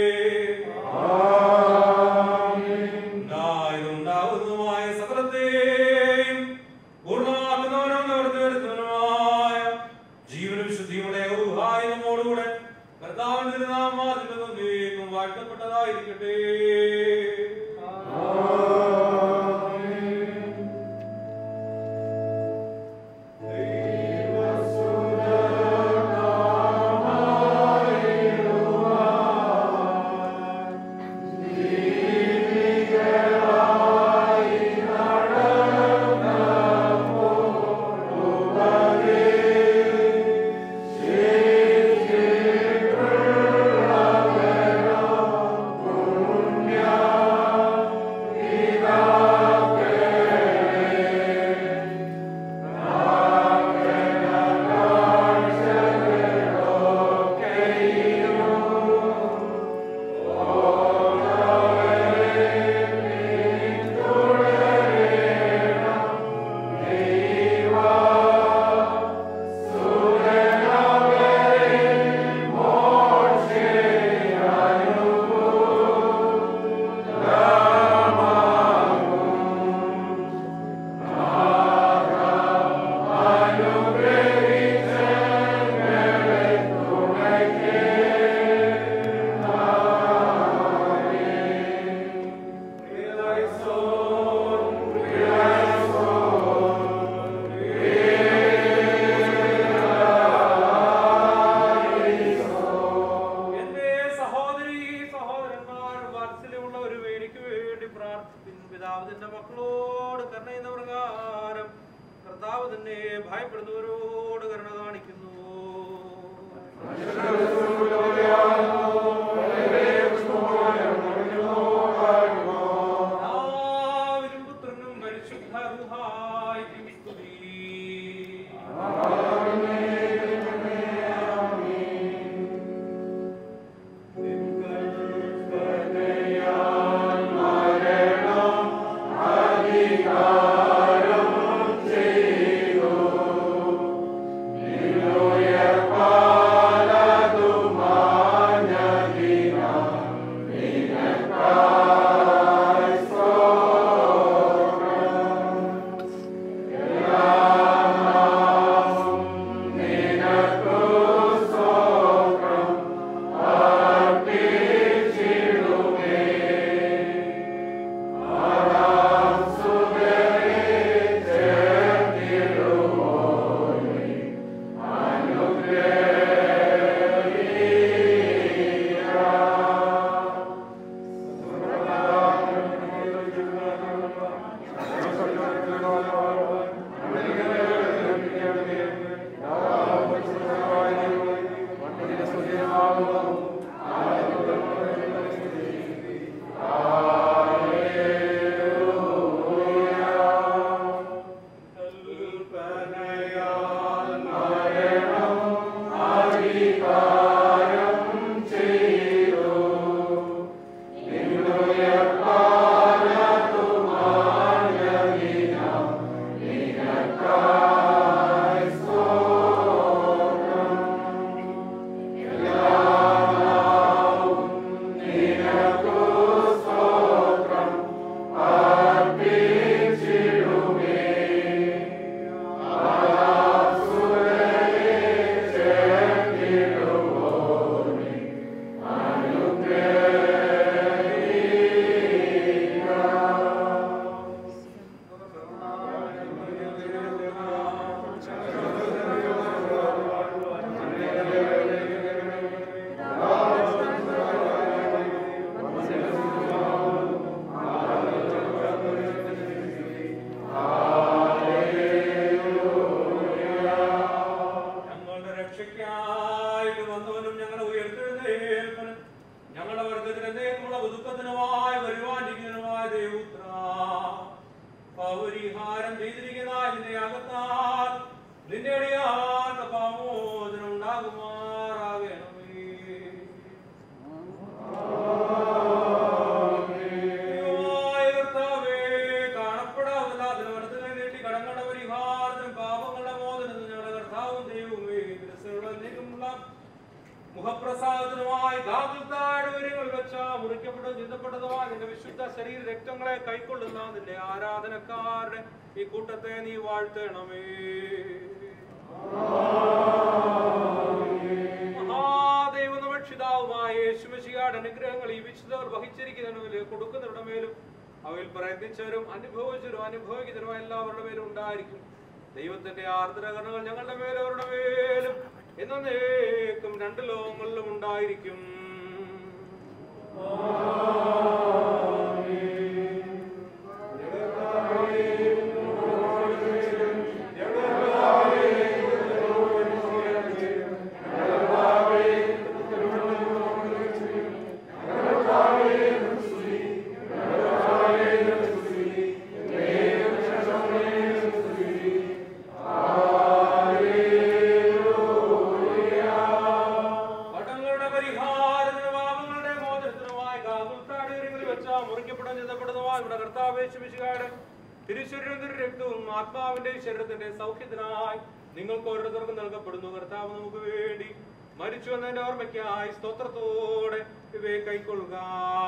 ഉണ്ടായതുണ്ടാകുന്നതുമായ സകലത്തെയും പൂർണ്ണമാക്കുന്നവനും നിവർത്തി വരുത്തുന്നവനുമായ ജീവനും ശുദ്ധിയുടെ ഏകവുഹായി നമ്മോടുകൂടെ കർത്താവിന്റെ തിരുനാമാതിനും വാഴ്ത്തപ്പെട്ടതായിരിക്കട്ടെ എന്റെ സഹോദരി സഹോദരന്മാർ വാത്സല്യമുള്ളവർ എനിക്ക് വേണ്ടി പ്രാർത്ഥിക്കുന്നു പിതാവ് തന്റെ മക്കളോട് കരുണ ചെയ്യുന്ന പ്രകാരം കർത്താവ് തന്നെ ഭയപ്പെടുന്നവരോട് കരുണ കാണിക്കുന്നു പിതാവിനും പുത്രനും പരിശുദ്ധ റൂഹായിക്കും സ്തുതി ഞങ്ങളുടെ രക്ഷയ്ക്കായിട്ട് വന്നവനും ഞങ്ങളെ ഉയർത്തെഴുന്നേൽപ്പനും ഞങ്ങളുടെ വർഗത്തിന് എന്നേക്കുള്ള ഒതുക്കത്തിനുമായി വരുവാനിരിക്കുന്നതിനുമായ ദൈവപുത്ര പൗരിഹാരം ചെയ്തിരിക്കുന്ന നിന്റെ അകത്താൽ നിന്റെ അടിയാത്ത പാമോചനം ഉണ്ടാകുമാറാകണമേ ദൈവമായ കർത്താവേ, കാണപ്പെടാവുന്നതിന് വലത്തുകൈ നീട്ടി കടങ്ങളുടെ പരിഹാരത്തിനും പാപങ്ങളുടെ മോചനത്തിനും ഞങ്ങളുടെ കർത്താവും ദൈവവുമേ തിരുസഭയുടെ എന്നേക്കും മുഖപ്രസാദത്തിനുമായി ഗാകുൽ താഴ്വരങ്ങൾ വെച്ച മുറിക്കപ്പെട്ടതും ചിന്തപ്പെട്ടതുമായ നിന്റെ വിശുദ്ധ ശരീര രക്തങ്ങളെ കൈക്കൊള്ളുന്ന നിന്റെ ആരാധനക്കാരുടെ ഈ കൂട്ടത്തെ നീ വാഴ്ത്തണമേ മഹാദൈവനമക്ഷിതാവുമായ യേശുമശിയുടെ അനുഗ്രഹങ്ങൾ ഈ വിശുദ്ധർ വഹിച്ചിരിക്കുന്നതിന് കൊടുക്കുന്നവരുടെ മേലും അവയിൽ പ്രയത്നിച്ചവരും അനുഭവിച്ചവരും അനുഭവിക്കുന്നവരും എല്ലാവരുടെ മേലും ഉണ്ടായിരിക്കും ദൈവത്തിന്റെ ആർദ്രകരണങ്ങൾ ഞങ്ങളുടെ മേലും അവരുടെ മേലും എന്നേക്കും രണ്ട് ലോകങ്ങളിലും ഉണ്ടായിരിക്കും കടങ്ങളുടെ പരിഹാരത്തിന് പാപങ്ങളുടെ മോചനത്തിനുമായി കാകുൽത്താടുകളിൽ വെച്ച മുറിക്കപ്പെടുന്ന ചിന്തപ്പെടുന്നതുമായ നമ്മുടെ കർത്താവേശമിശുകാരുടെ തിരുശരീരം തിരുരക്തവും ആത്മാവിന്റെ ശരീരത്തിന്റെ സൗഖ്യത്തിനായി നിങ്ങൾക്ക് ഓരോരുത്തർക്കും നൽകപ്പെടുന്നു കർത്താവ് നമുക്ക് വേണ്ടി മരിച്ചു എന്നതിന്റെ ഓർമ്മയ്ക്കായി സ്തോത്രത്തോടെ ഇവയെ കൈക്കൊള്ളുക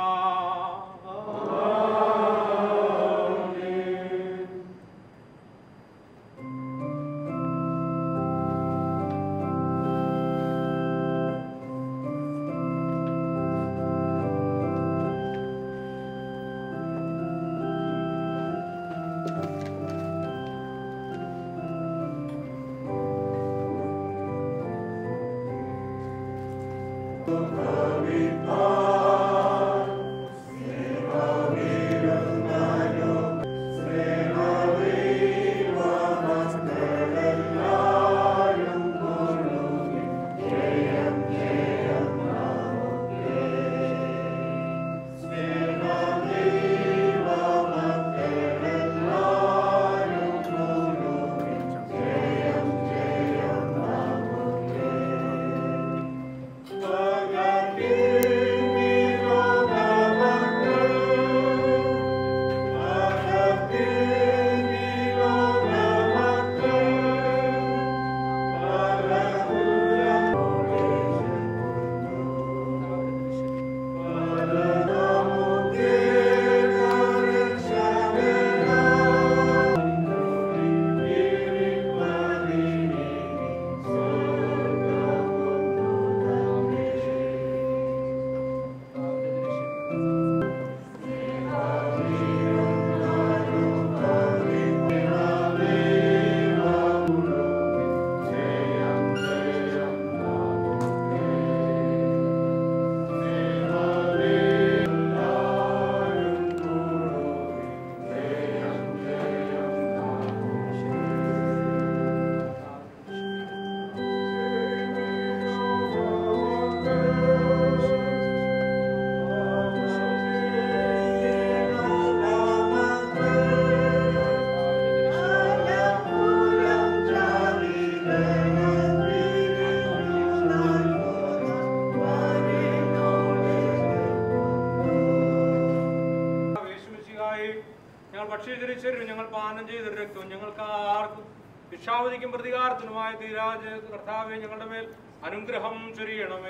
യേശുമിശിഹായെ, ഞങ്ങൾ ഭക്ഷ്യചരിച്ചരും ഞങ്ങൾ പാനം ചെയ്ത രക്തവും ഞങ്ങൾക്ക് ആർക്കും ഭിക്ഷാവധിക്കും പ്രതികാരത്തിനുമായ തീരാജ കർത്താവെ ഞങ്ങളുടെ മേൽ അനുഗ്രഹം ചൊരിയണമേ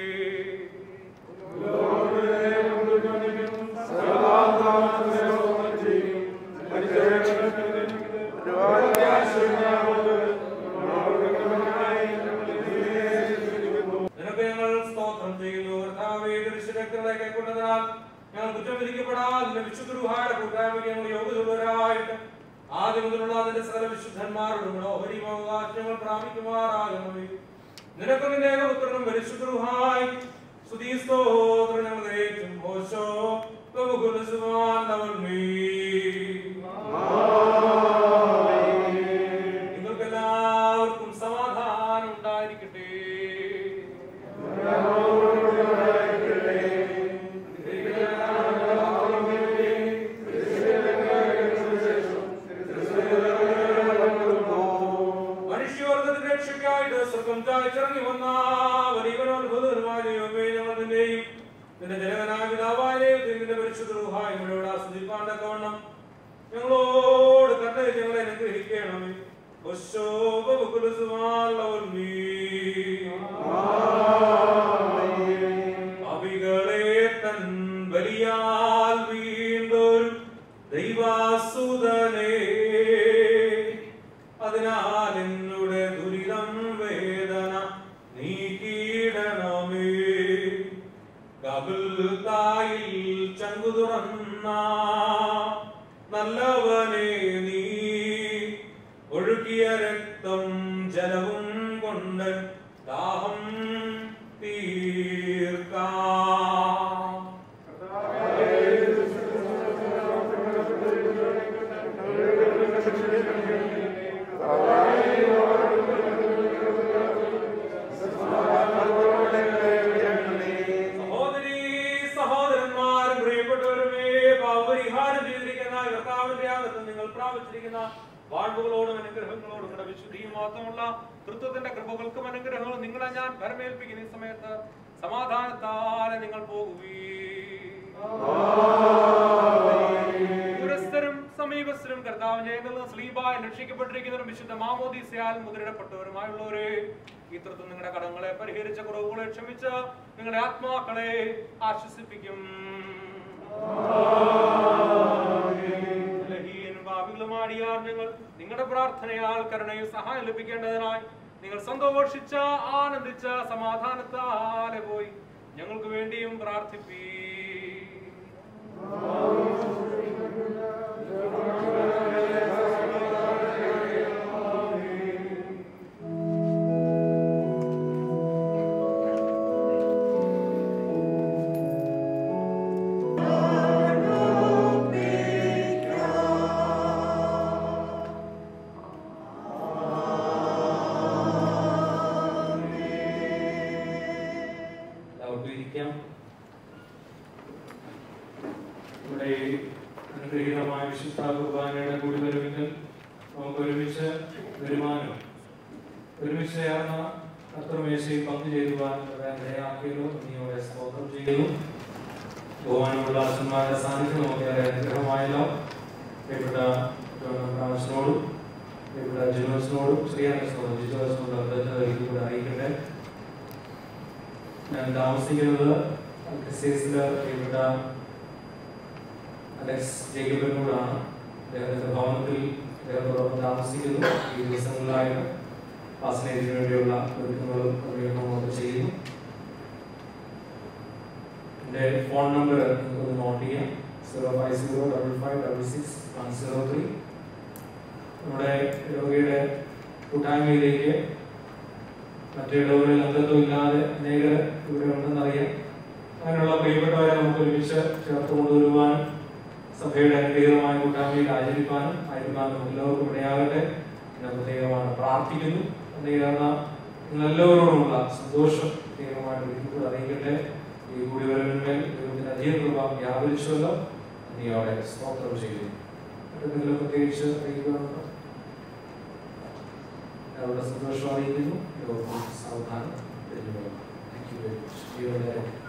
നിനക്ക് ഞങ്ങൾ സ്തോത്രം ചെയ്യുന്നു കർത്താവേ ദൃശ്യരക്തങ്ങളെ കൈക്കൊണ്ടതിനാൽ ഞങ്ങൾ കുറ്റം വിധിക്കപ്പെടാതെ വിശുദ്ധ കൂട്ടായ്മയ്ക്ക് ഞങ്ങൾ യോഗ്യതയുള്ളവരായിട്ട് ആദ്യം മുതലുള്ള അതിന്റെ സകല വിശുദ്ധന്മാരുടെ ഓഹരിയും അവകാശങ്ങൾ പ്രാപിക്കുമാറാകണമേ നിനക്ക് നിന്റെ ഏകപുത്രനും പരിശുദ്ധരുഹായി സ്തുതിസ്തോത്രം ഞങ്ങൾ ഗ്രഹിക്കും ഓശോ നിങ്ങൾക്കെല്ലാവർക്കും സമാധാനം ഉണ്ടായിരിക്കട്ടെ മനുഷ്യവർഗത്തിന്റെ രക്ഷയ്ക്കായിട്ട് സ്വർഗം ചായച്ചിറങ്ങി വന്ന വലിയവനോത്ഭുതനുമായ ദൈവമേ ഞങ്ങൾ നിന്റെയും നിന്റെ ജനകനായ പിതാവായ ദൈവത്തിന്റെ പരിശുദ്ധ റൂഹായി ഞങ്ങളോട് ആസ്വദിപ്പാൻ തക്കവണ്ണം ഞങ്ങളോട് കണ്ട ഞങ്ങളെ അനുഗ്രഹിക്കണമേ ഒശോപ ബുക്കുലസുമാൽ സഹനം വേദന നീക്കിയിടണമേ ഗബുൽത്തായിൽ ചങ്കു തുറന്ന നല്ലവനെ നീ ഒഴുകിയ രക്തം ജലവും കൊണ്ട് ദാഹം തീർക്കാം സഹോദരീ സഹോദരന്മാരും പ്രിയപ്പെട്ടവരുമേ പാപപരിഹാരം ചെയ്തിരിക്കുന്ന കർത്താവിന്റെ യാഗത്തിൽ നിങ്ങൾ പ്രാപിച്ചിരിക്കുന്ന വാഴ്വുകളോടും അനുഗ്രഹങ്ങളോടും നിങ്ങളുടെ വിശുദ്ധിയും മാത്രമുള്ള തൃത്വത്തിന്റെ കൃപകൾക്കും അനുഗ്രഹങ്ങളും നിങ്ങളെ ഞാൻ പരമേൽപ്പിക്കുന്ന ഈ സമയത്ത് സമാധാനത്താലെ നിങ്ങൾ പോകുകയും ദൂരസ്ഥരും സമീപസ്ഥരും കർത്താവിന്റെ എന്നുള്ള സ്ലീബായി രക്ഷിക്കപ്പെട്ടിരിക്കുന്നവരും വിശുദ്ധ മാമോദീസയാൽ മുദ്രയിടപ്പെട്ടവരുമായുള്ളവരെ ഈ തൃത്വം നിങ്ങളുടെ കടങ്ങളെ പരിഹരിച്ച കുറവുകളെ ക്ഷമിച്ച് നിങ്ങളുടെ ആത്മാക്കളെ ആശ്വസിപ്പിക്കും ബലഹീനരും പാപികളുമാടിയാൽ ഞങ്ങൾ നിങ്ങളുടെ പ്രാർത്ഥനയാൽ കരുണയും സഹായം ലഭിക്കേണ്ടതിനായി നിങ്ങൾ സന്തോഷിച്ച ആനന്ദിച്ച സമാധാനത്താലെ പോയി ഞങ്ങൾക്ക് വേണ്ടിയും പ്രാർത്ഥിപ്പീ എല്ലാവർക്കും ഇരിക്കാം ഇവിടെ ഈ അനുഗ്രഹീതമായ വിശുദ്ധ കുർബാനയുടെ കൂടി വരവിൽ നമുക്ക് ഒരുമിച്ച് വരുവാനും ഒരുമിച്ച് ചേർന്ന കർത്തൃമേശയിൽ പങ്കുചേരുവാൻ ദയാക്കിയല്ലോ നീയോടെ സ്തോത്രം ചെയ്യുന്നു ബഹുമാനമുള്ള അച്ഛന്മാരുടെ സാന്നിധ്യം നമുക്ക് ഏറെ അനുഗ്രഹമായല്ലോ പ്രിയപ്പെട്ട പ്രാവശ്യനോടും പ്രിയപ്പെട്ട ജിനോസിനോടും ശ്രീയാനസിനോടും ജിജോസിനോടും അദ്ദേഹത്തെ കൂടെ അറിയിക്കട്ടെ ഞാൻ താമസിക്കുന്നത് ക്രിസ്ത്യസിലെ പ്രിയപ്പെട്ട അലക്സ് ജേക്കബിനോടാണ് അദ്ദേഹത്തിന്റെ ഭവനത്തിൽ അദ്ദേഹത്തോടൊപ്പം താമസിക്കുന്നു ഈ ദിവസങ്ങളിലായിട്ട് ഫാസിനേറ്റിന് വേണ്ടിയുള്ള ഒരുക്കങ്ങളും ക്രമീകരണങ്ങളും ഒക്കെ ചെയ്യുന്നു എൻ്റെ ഫോൺ നമ്പർ നിങ്ങൾക്കൊന്ന് നോട്ട് ചെയ്യാം zero five zero double five double six one zero three നമ്മുടെ രോഗിയുടെ കൂട്ടായ്മയിലേക്ക് മറ്റു ഇടവുകളിൽ അംഗത്വം ഇല്ലാതെ അനേകർ ഇവിടെ ഉണ്ടെന്നറിയാം അങ്ങനെയുള്ള പ്രിയപ്പെട്ടവരെ നമുക്ക് ഒരുമിച്ച് ചേർത്ത് കൊണ്ടുവരുവാനും സഭയുടെ അനുഗ്രഹീതമായ കൂട്ടായ്മയിൽ ആചരിക്കാനും ആയിരിക്കാനും നമുക്ക് എല്ലാവർക്കും ഇടയാകട്ടെ എന്ന് പ്രത്യേകമാണ് പ്രാർത്ഥിക്കുന്നു പ്രത്യേകത നിങ്ങളെല്ലാവരോടുമുള്ള സന്തോഷം പ്രത്യേകമായിട്ട് ഒരിക്കൽ അറിയിക്കട്ടെ ഈ കൂടിവരവിന്മേൽ ദൈവത്തിന്റെ അധിക കൃപ വ്യാപരിച്ചുവല്ലോ നീയോടെ സ്തോത്രം ചെയ്യുന്നു എന്തെങ്കിലും പ്രത്യേകിച്ച് അറിയിക്കുന്നുണ്ടോ അവരുടെ സന്തോഷം അറിയിക്കുന്നു യോഗം സാവധാനം താങ്ക് യു വെരി മച്ച്